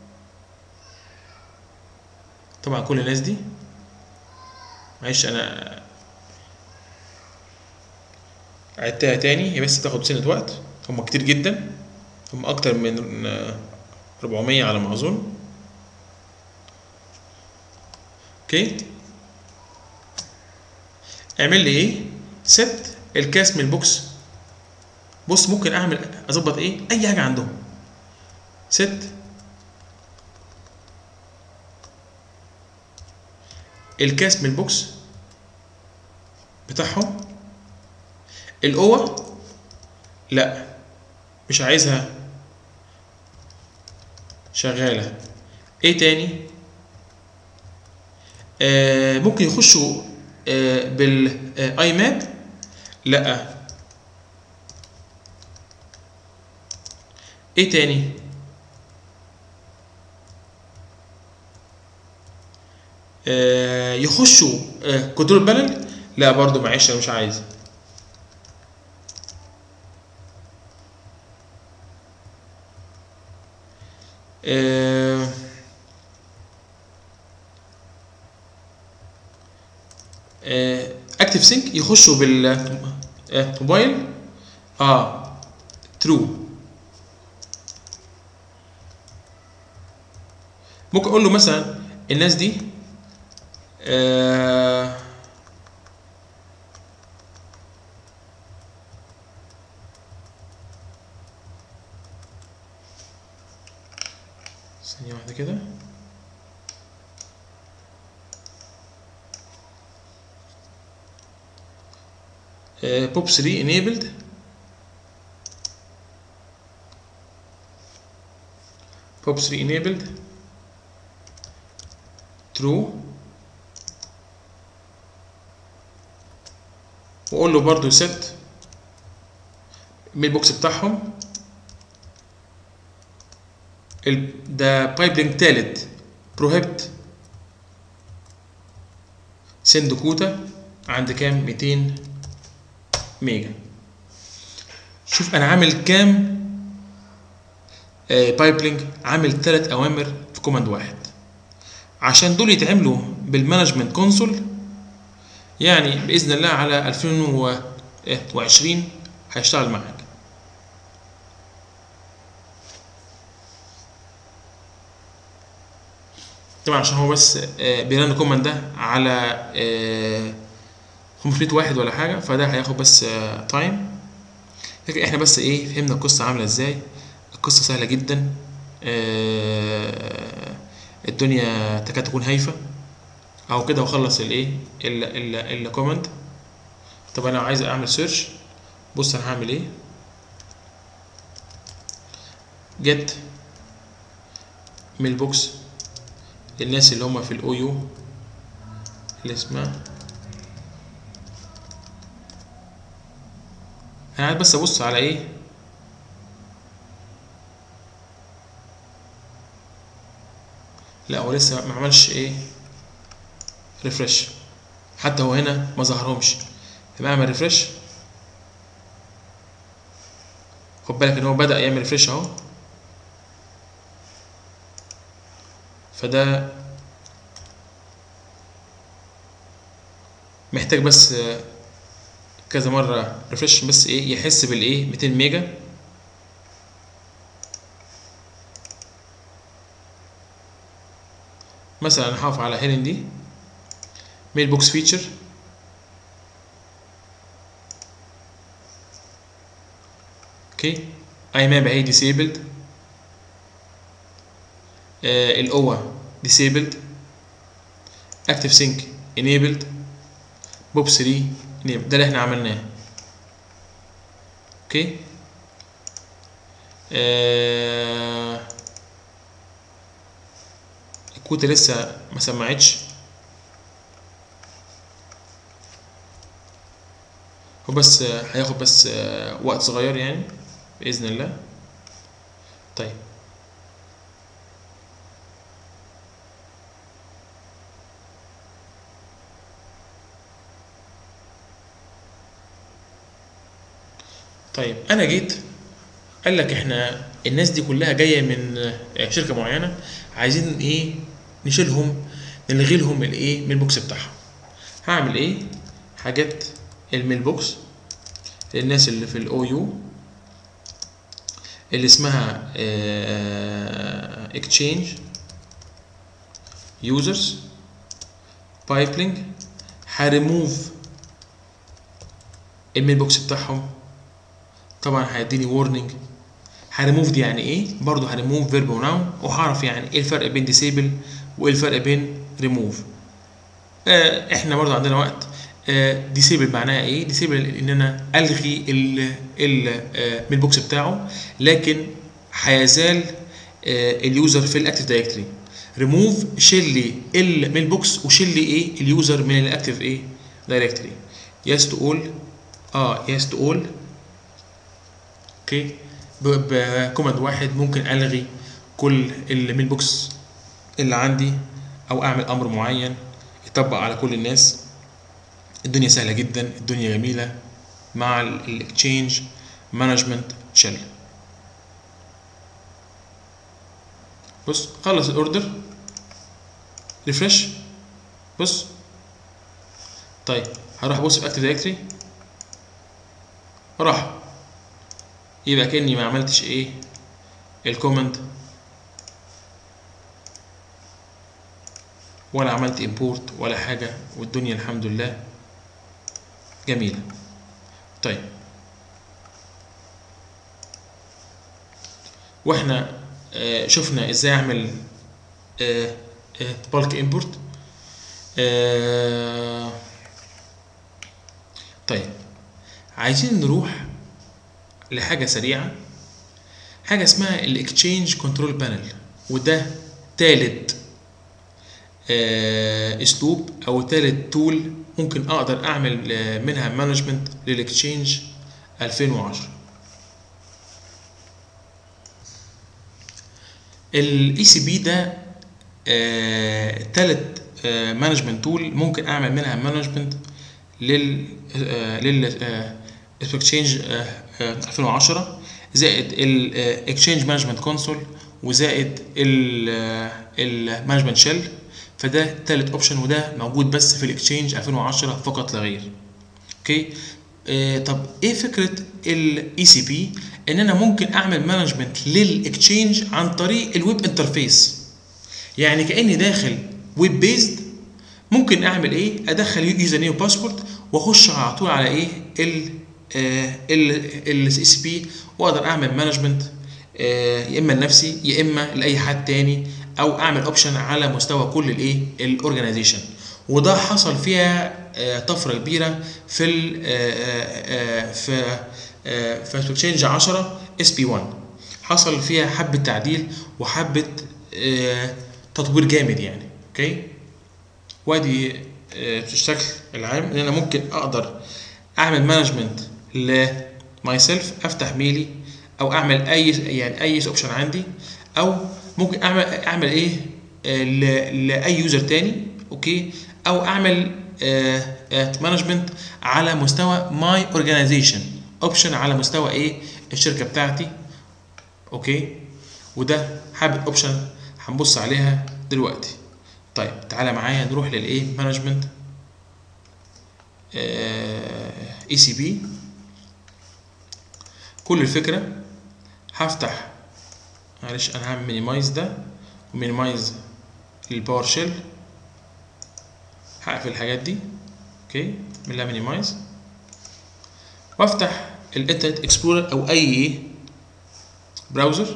طبعا كل الناس دي معلش انا عدتها تاني هي بس تاخد سنة وقت هم كتير جدا هم اكتر من 400 على ما اظن اوكي اعمل لي ايه ست الكاس من البوكس بص ممكن اعمل اظبط ايه اي حاجه عندهم ست الكاس من البوكس بتاعهم القوة لا مش عايزها شغالة ايه تاني آه ممكن يخشوا آه بالاي ماب لا ايه تاني آه يخشوا آه كنترول بانل لا برضو معلش انا مش عايز آه اكتف سينك يخشوا بالموبايل اه ترو ممكن اقول له مثلا الناس دي آه ثانية واحدة كده بوب 3 enabled pop 3 enabled true واقول له برضو set الميل بوكس بتاعهم ده بايب لينك تالت بروهبت سند كوتا عند كام 200 ميجا شوف انا عامل كام بايب لينك عامل ثلاث اوامر في كوماند واحد عشان دول يتعملوا بالمانجمنت كونسول يعني باذن الله على 2020 هيشتغل معاك طبعا عشان هو بس بيرن كوماند ده على 500 واحد ولا حاجه فده هياخد بس تايم لكن احنا بس ايه فهمنا القصه عامله ازاي القصه سهله جدا الدنيا تكاد تكون هايفه او كده واخلص الايه الكوماند طب انا عايز اعمل سيرش بص انا هعمل ايه جيت ميل بوكس للناس اللي هم في الاو يو اللي اسمها انا عايز بس ابص على ايه لا هو لسه ما عملش ايه ريفرش حتى هو هنا ما ظهرهمش لما اعمل ريفرش خد بالك ان هو بدا يعمل ريفرش اهو فده محتاج بس كذا مره ريفرش بس ايه يحس بالايه 200 ميجا مثلا هقف على هيلين دي ميل بوكس فيتشر اوكي اي ماب اهي ديسيبلد الاوه ديسيبلد اكتف سينك انيبلد بوب 3 enable ده اللي احنا عملناه اوكي آه الكوتا لسه ما سمعتش هو بس آه، هياخد بس آه، وقت صغير يعني بإذن الله طيب طيب انا جيت قال لك احنا الناس دي كلها جايه من آه، شركه معينه عايزين ايه نشيلهم نلغي لهم الايه ميل بوكس بتاعهم هعمل ايه حاجات الميل بوكس للناس اللي في الاو يو اللي اسمها اكتشينج يوزرز بايبلينج هريموف الميل بوكس بتاعهم طبعا هيديني وورنينج هريموف دي يعني ايه برضه هريموف فيرب وناون وهعرف يعني ايه الفرق بين ديسيبل وايه الفرق بين ريموف آه احنا برضه عندنا وقت ديسيبل معناها ايه ديسيبل ان انا الغي الميل بوكس بتاعه لكن هيزال آه، اليوزر في الاكتيف دايركتوري ريموف شيل لي الميل بوكس وشيل لي ايه اليوزر من الاكتيف ايه دايركتوري يس تو اول اه يس تو اول اوكي بكوماند واحد ممكن الغي كل الميل بوكس اللي عندي او اعمل امر معين يطبق على كل الناس الدنيا سهله جدا الدنيا جميله مع الاكتشينج مانجمنت شيل بص خلص الاوردر ريفرش بص طيب هروح ابص في اكتيف دايركتوري راح يبقى كاني ما عملتش ايه الكومنت ولا عملت امبورت ولا حاجه والدنيا الحمد لله جميله طيب واحنا آه، شفنا ازاي اعمل بالك امبورت طيب عايزين نروح لحاجه سريعه حاجه اسمها الاكتشينج كنترول بانل وده تالت آه، اسلوب او تالت تول ممكن اقدر اعمل آه، منها مانجمنت للاكتشينج 2010 الاي سي بي ده آه، تالت مانجمنت تول ممكن اعمل منها مانجمنت لل آه، لل اكسشينج 2010 زائد الاكسشينج مانجمنت كونسول وزائد المانجمنت شيل فده تالت اوبشن وده موجود بس في الاكسشينج 2010 فقط لا غير اوكي آه طب ايه فكره الاي سي بي ان انا ممكن اعمل مانجمنت للاكسشينج عن طريق الويب انترفيس يعني كاني داخل ويب بيزد ممكن اعمل ايه ادخل يوزر نيم وباسورد واخش على طول على ايه ال الاي سي بي واقدر اعمل مانجمنت يا اما لنفسي يا اما لاي حد تاني او اعمل اوبشن على مستوى كل الايه الاورجنايزيشن وده حصل فيها آه، طفره كبيره في ال في آه، في اكسشينج 10 اس بي 1 حصل فيها حبه تعديل وحبه آه، تطوير جامد يعني اوكي وادي آه، الشكل العام ان انا ممكن اقدر اعمل مانجمنت لماي سيلف افتح ميلي او اعمل اي يعني اي اوبشن عندي او ممكن اعمل اعمل ايه آه، ل- لاي يوزر تاني اوكي او اعمل مانجمنت على مستوى ماي اورجانيزيشن اوبشن على مستوى ايه الشركه بتاعتي اوكي وده حابب اوبشن هنبص عليها دلوقتي طيب تعالى معايا نروح للايه مانجمنت اي سي بي كل الفكره هفتح معلش انا هعمل مينيمايز ده ومينيمايز للباور شيل هقفل الحاجات دي اوكي من لها مينيمايز وافتح الانترنت اكسبلورر او اي براوزر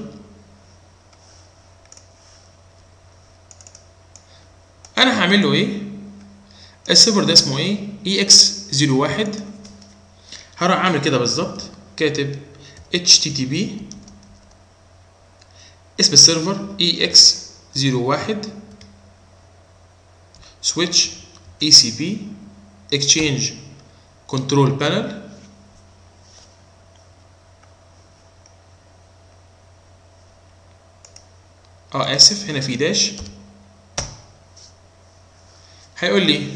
انا هعمل له ايه السيرفر ده اسمه ايه اي اكس 01 هروح اعمل كده بالظبط كاتب http اسم السيرفر ex01 switch ECP exchange control panel اه اسف هنا في داش هيقول لي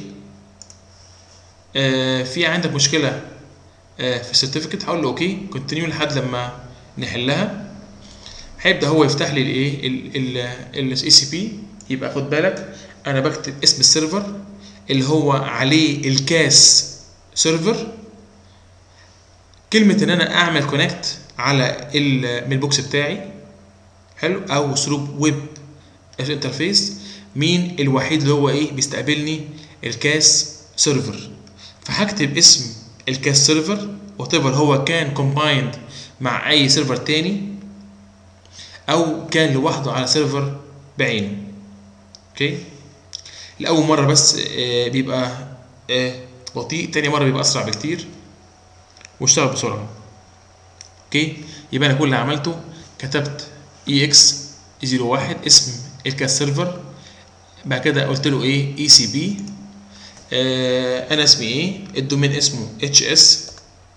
آه في عندك مشكله آه في السيرتيفيكت هقول له اوكي كونتينيو لحد لما نحلها هيبدا هو يفتح لي الايه الاي سي بي يبقى خد بالك انا بكتب اسم السيرفر اللي هو عليه الكاس سيرفر كلمه ان انا اعمل كونكت على الميل بوكس بتاعي حلو او ثرو ويب انترفيس مين الوحيد اللي هو ايه بيستقبلني الكاس سيرفر فهكتب اسم الكاس سيرفر وات هو كان كومبايند مع اي سيرفر تاني او كان لوحده على سيرفر بعينه اوكي لاول مره بس آه بيبقى آه بطيء تاني مره بيبقى اسرع بكتير واشتغل بسرعه اوكي يبقى انا كل اللي عملته كتبت اي اكس 01 اسم الكاس سيرفر بعد كده قلت له ايه اي سي بي انا اسمي ايه الدومين اسمه اتش اس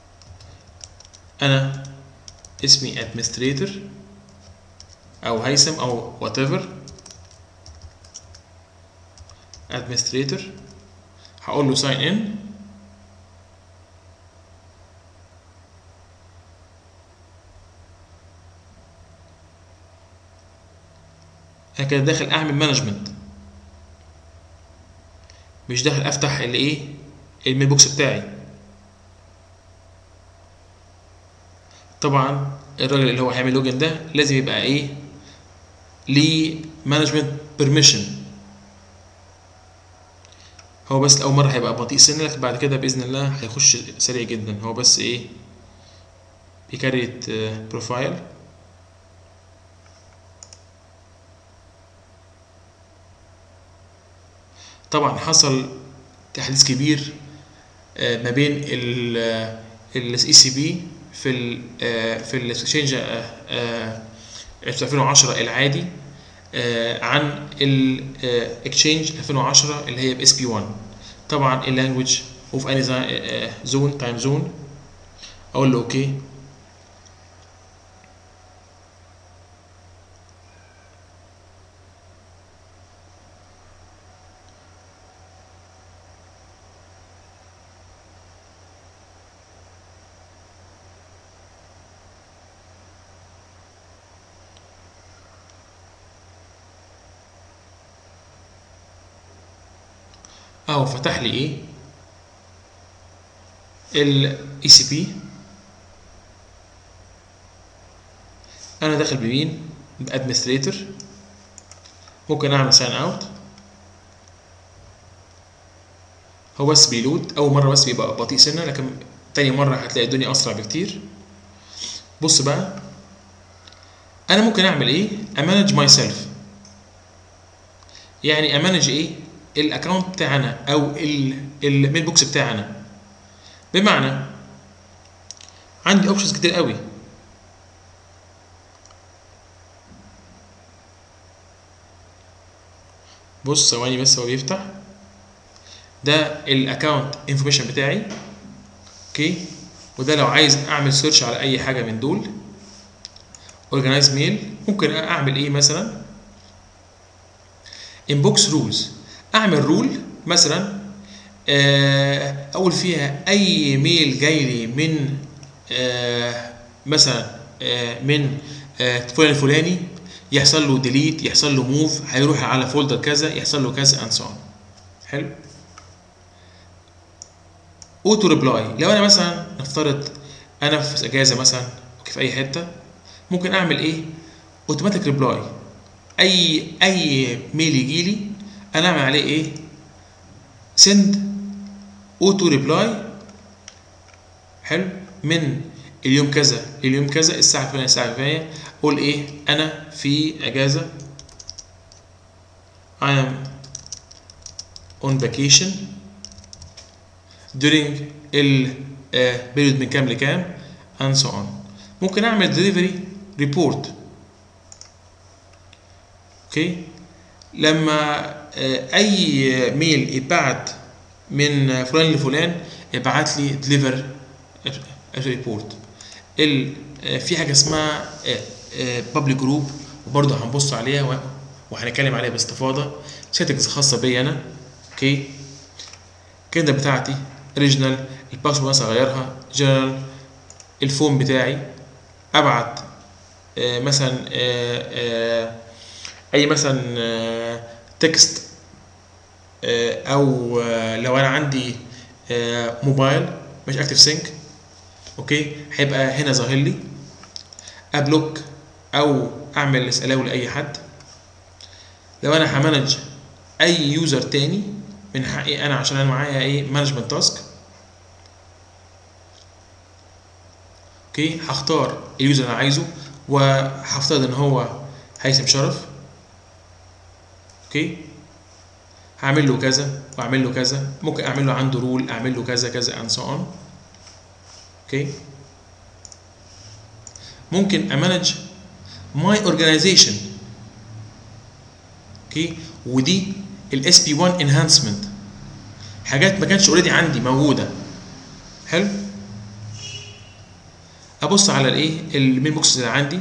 انا اسمي administrator او هيثم او whatever administrator هقول له sign in انا كده داخل اعمل مانجمنت مش داخل افتح اللي ايه الميل بوكس بتاعي طبعا الراجل اللي هو هيعمل لوجن ده لازم يبقى ايه ليه مانجمنت بيرميشن هو بس اول مره هيبقى بطيء سنة لكن بعد كده باذن الله هيخش سريع جدا هو بس ايه بيكريت بروفايل طبعا حصل تحديث كبير ما بين الاي سي بي في ال في الاكسشينج في 2010 العادي عن الاكسشينج 2010 اللي هي باس بي 1 طبعا اللانجوج اوف اني زون تايم زون اقول له اوكي اهو فتح لي ايه الاي سي بي انا داخل بمين بادمنستريتور ممكن اعمل ساين اوت هو بس بيلود اول مره بس بيبقى بطيء سنه لكن تاني مره هتلاقي الدنيا اسرع بكتير بص بقى انا ممكن اعمل ايه امانج ماي سيلف يعني امانج ايه الاكونت بتاعنا او الميل بوكس بتاعنا بمعنى عندي اوبشنز كتير قوي بص ثواني بس هو بيفتح ده الاكونت انفورميشن بتاعي اوكي وده لو عايز اعمل سيرش على اي حاجه من دول اورجنايز ميل ممكن اعمل ايه مثلا انبوكس رولز اعمل رول مثلا اقول فيها اي ميل جاي لي من مثلا من فلان الفلاني يحصل له ديليت يحصل له موف هيروح على فولدر كذا يحصل له كذا اند سو حلو اوتو ريبلاي لو انا مثلا نفترض انا في اجازه مثلا في اي حته ممكن اعمل ايه اوتوماتيك ريبلاي اي اي ميل يجي لي انا اعمل عليه ايه سند اوتو ريبلاي حلو من اليوم كذا اليوم كذا الساعه الفلانيه الساعه الفلانيه قول ايه انا في اجازه I am on vacation during ال بيريود من كام لكام and so on ممكن اعمل delivery report اوكي لما آه، اي ميل يتبعت من فلان لفلان ابعت لي ديليفر ريبورت ال آه، في حاجه اسمها بابليك جروب وبرضه هنبص عليها و- وهنتكلم عليها باستفاضه سيتنجز خاصه بيا انا اوكي كده بتاعتي اوريجينال الباسورد مثلا اغيرها جنرال الفون بتاعي ابعت آه، مثلا آه، آه، اي مثلا آه، تكست آه، او آه، لو انا عندي آه، موبايل مش اكتف سينك اوكي هيبقى هنا ظاهر لي ابلوك او اعمل اسئله لاي حد لو انا همانج اي يوزر تاني من حقي انا عشان انا معايا ايه مانجمنت تاسك اوكي هختار اليوزر اللي انا عايزه وهفترض ان هو هيثم شرف اوكي هعمل له كذا واعمل له كذا ممكن اعمل له عنده رول اعمل له كذا كذا and so on اوكي ممكن امانج ماي اورجانيزيشن اوكي ودي الاس بي 1 انهانسمنت حاجات ما كانتش اوريدي عندي موجوده حلو ابص على الايه المين بوكس اللي عندي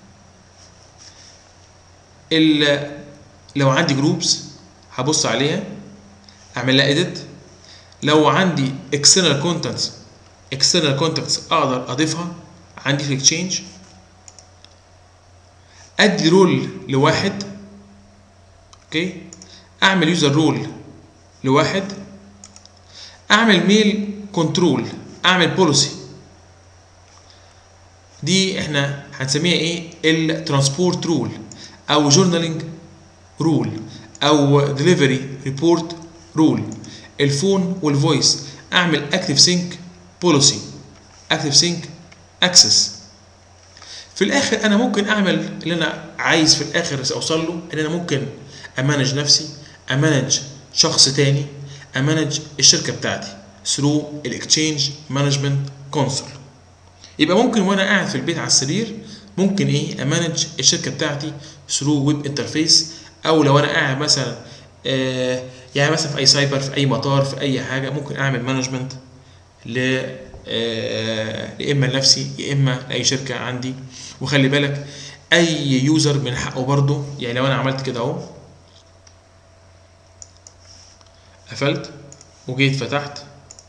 ال- لو عندي جروبس هبص عليها اعمل لها اديت لو عندي external contacts external contacts اقدر اضيفها عندي في الاكتشينج ادي رول لواحد اوكي اعمل يوزر رول لواحد اعمل ميل كنترول اعمل بوليسي دي احنا هنسميها ايه الترانسبورت رول او جورنالينج رول او ديليفري ريبورت رول الفون والفويس اعمل اكتف سينك بوليسي اكتف سينك اكسس في الاخر انا ممكن اعمل اللي انا عايز في الاخر اوصل له ان انا ممكن امانج نفسي امانج شخص تاني امانج الشركه بتاعتي ثرو الاكتشينج مانجمنت كونسول يبقى ممكن وانا قاعد في البيت على السرير ممكن ايه امانج الشركه بتاعتي ثرو ويب انترفيس او لو انا قاعد مثلا آه يعني مثلا في اي سايبر في اي مطار في اي حاجه ممكن اعمل مانجمنت ل آه، يا اما لنفسي يا اما لاي شركه عندي وخلي بالك اي يوزر من حقه برضه يعني لو انا عملت كده اهو قفلت وجيت فتحت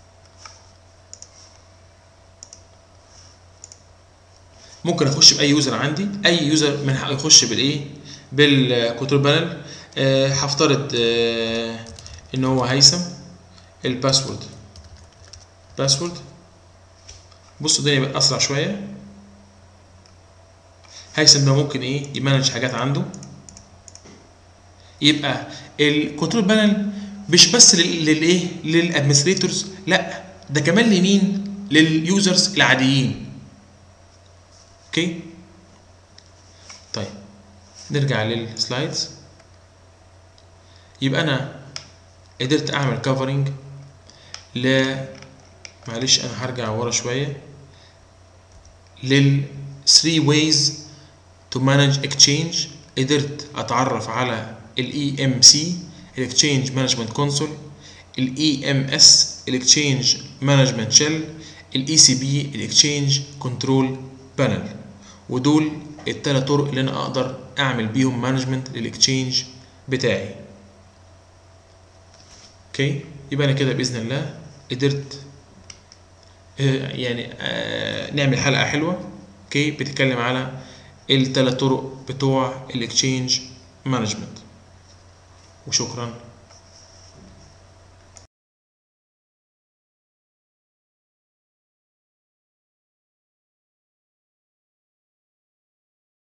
ممكن اخش باي يوزر عندي اي يوزر من حقه يخش بالايه بالكنترول بانل آه، هفترض آه، ان هو هيثم الباسورد باسورد بص الدنيا بقت اسرع شويه هيثم ده ممكن ايه يمانج حاجات عنده يبقى الكنترول بانل مش بس لل- للايه للادمنستريتورز لا ده كمان لمين لليوزرز العاديين اوكي طيب نرجع للسلايدز يبقى انا قدرت اعمل كفرنج ل معلش انا هرجع ورا شويه لل 3 ways to manage exchange قدرت اتعرف على الاي ام سي الاكتشينج مانجمنت كونسول الاي ام اس الاكتشينج مانجمنت شيل الاي سي بي الاكتشينج كنترول بانل ودول الثلاث طرق اللي انا اقدر اعمل بيهم مانجمنت للاكتشينج بتاعي اوكي يبقى انا كده باذن الله قدرت آه، يعني آه، نعمل حلقه حلوه اوكي بتتكلم على الثلاث طرق بتوع الاكتشينج مانجمنت وشكرا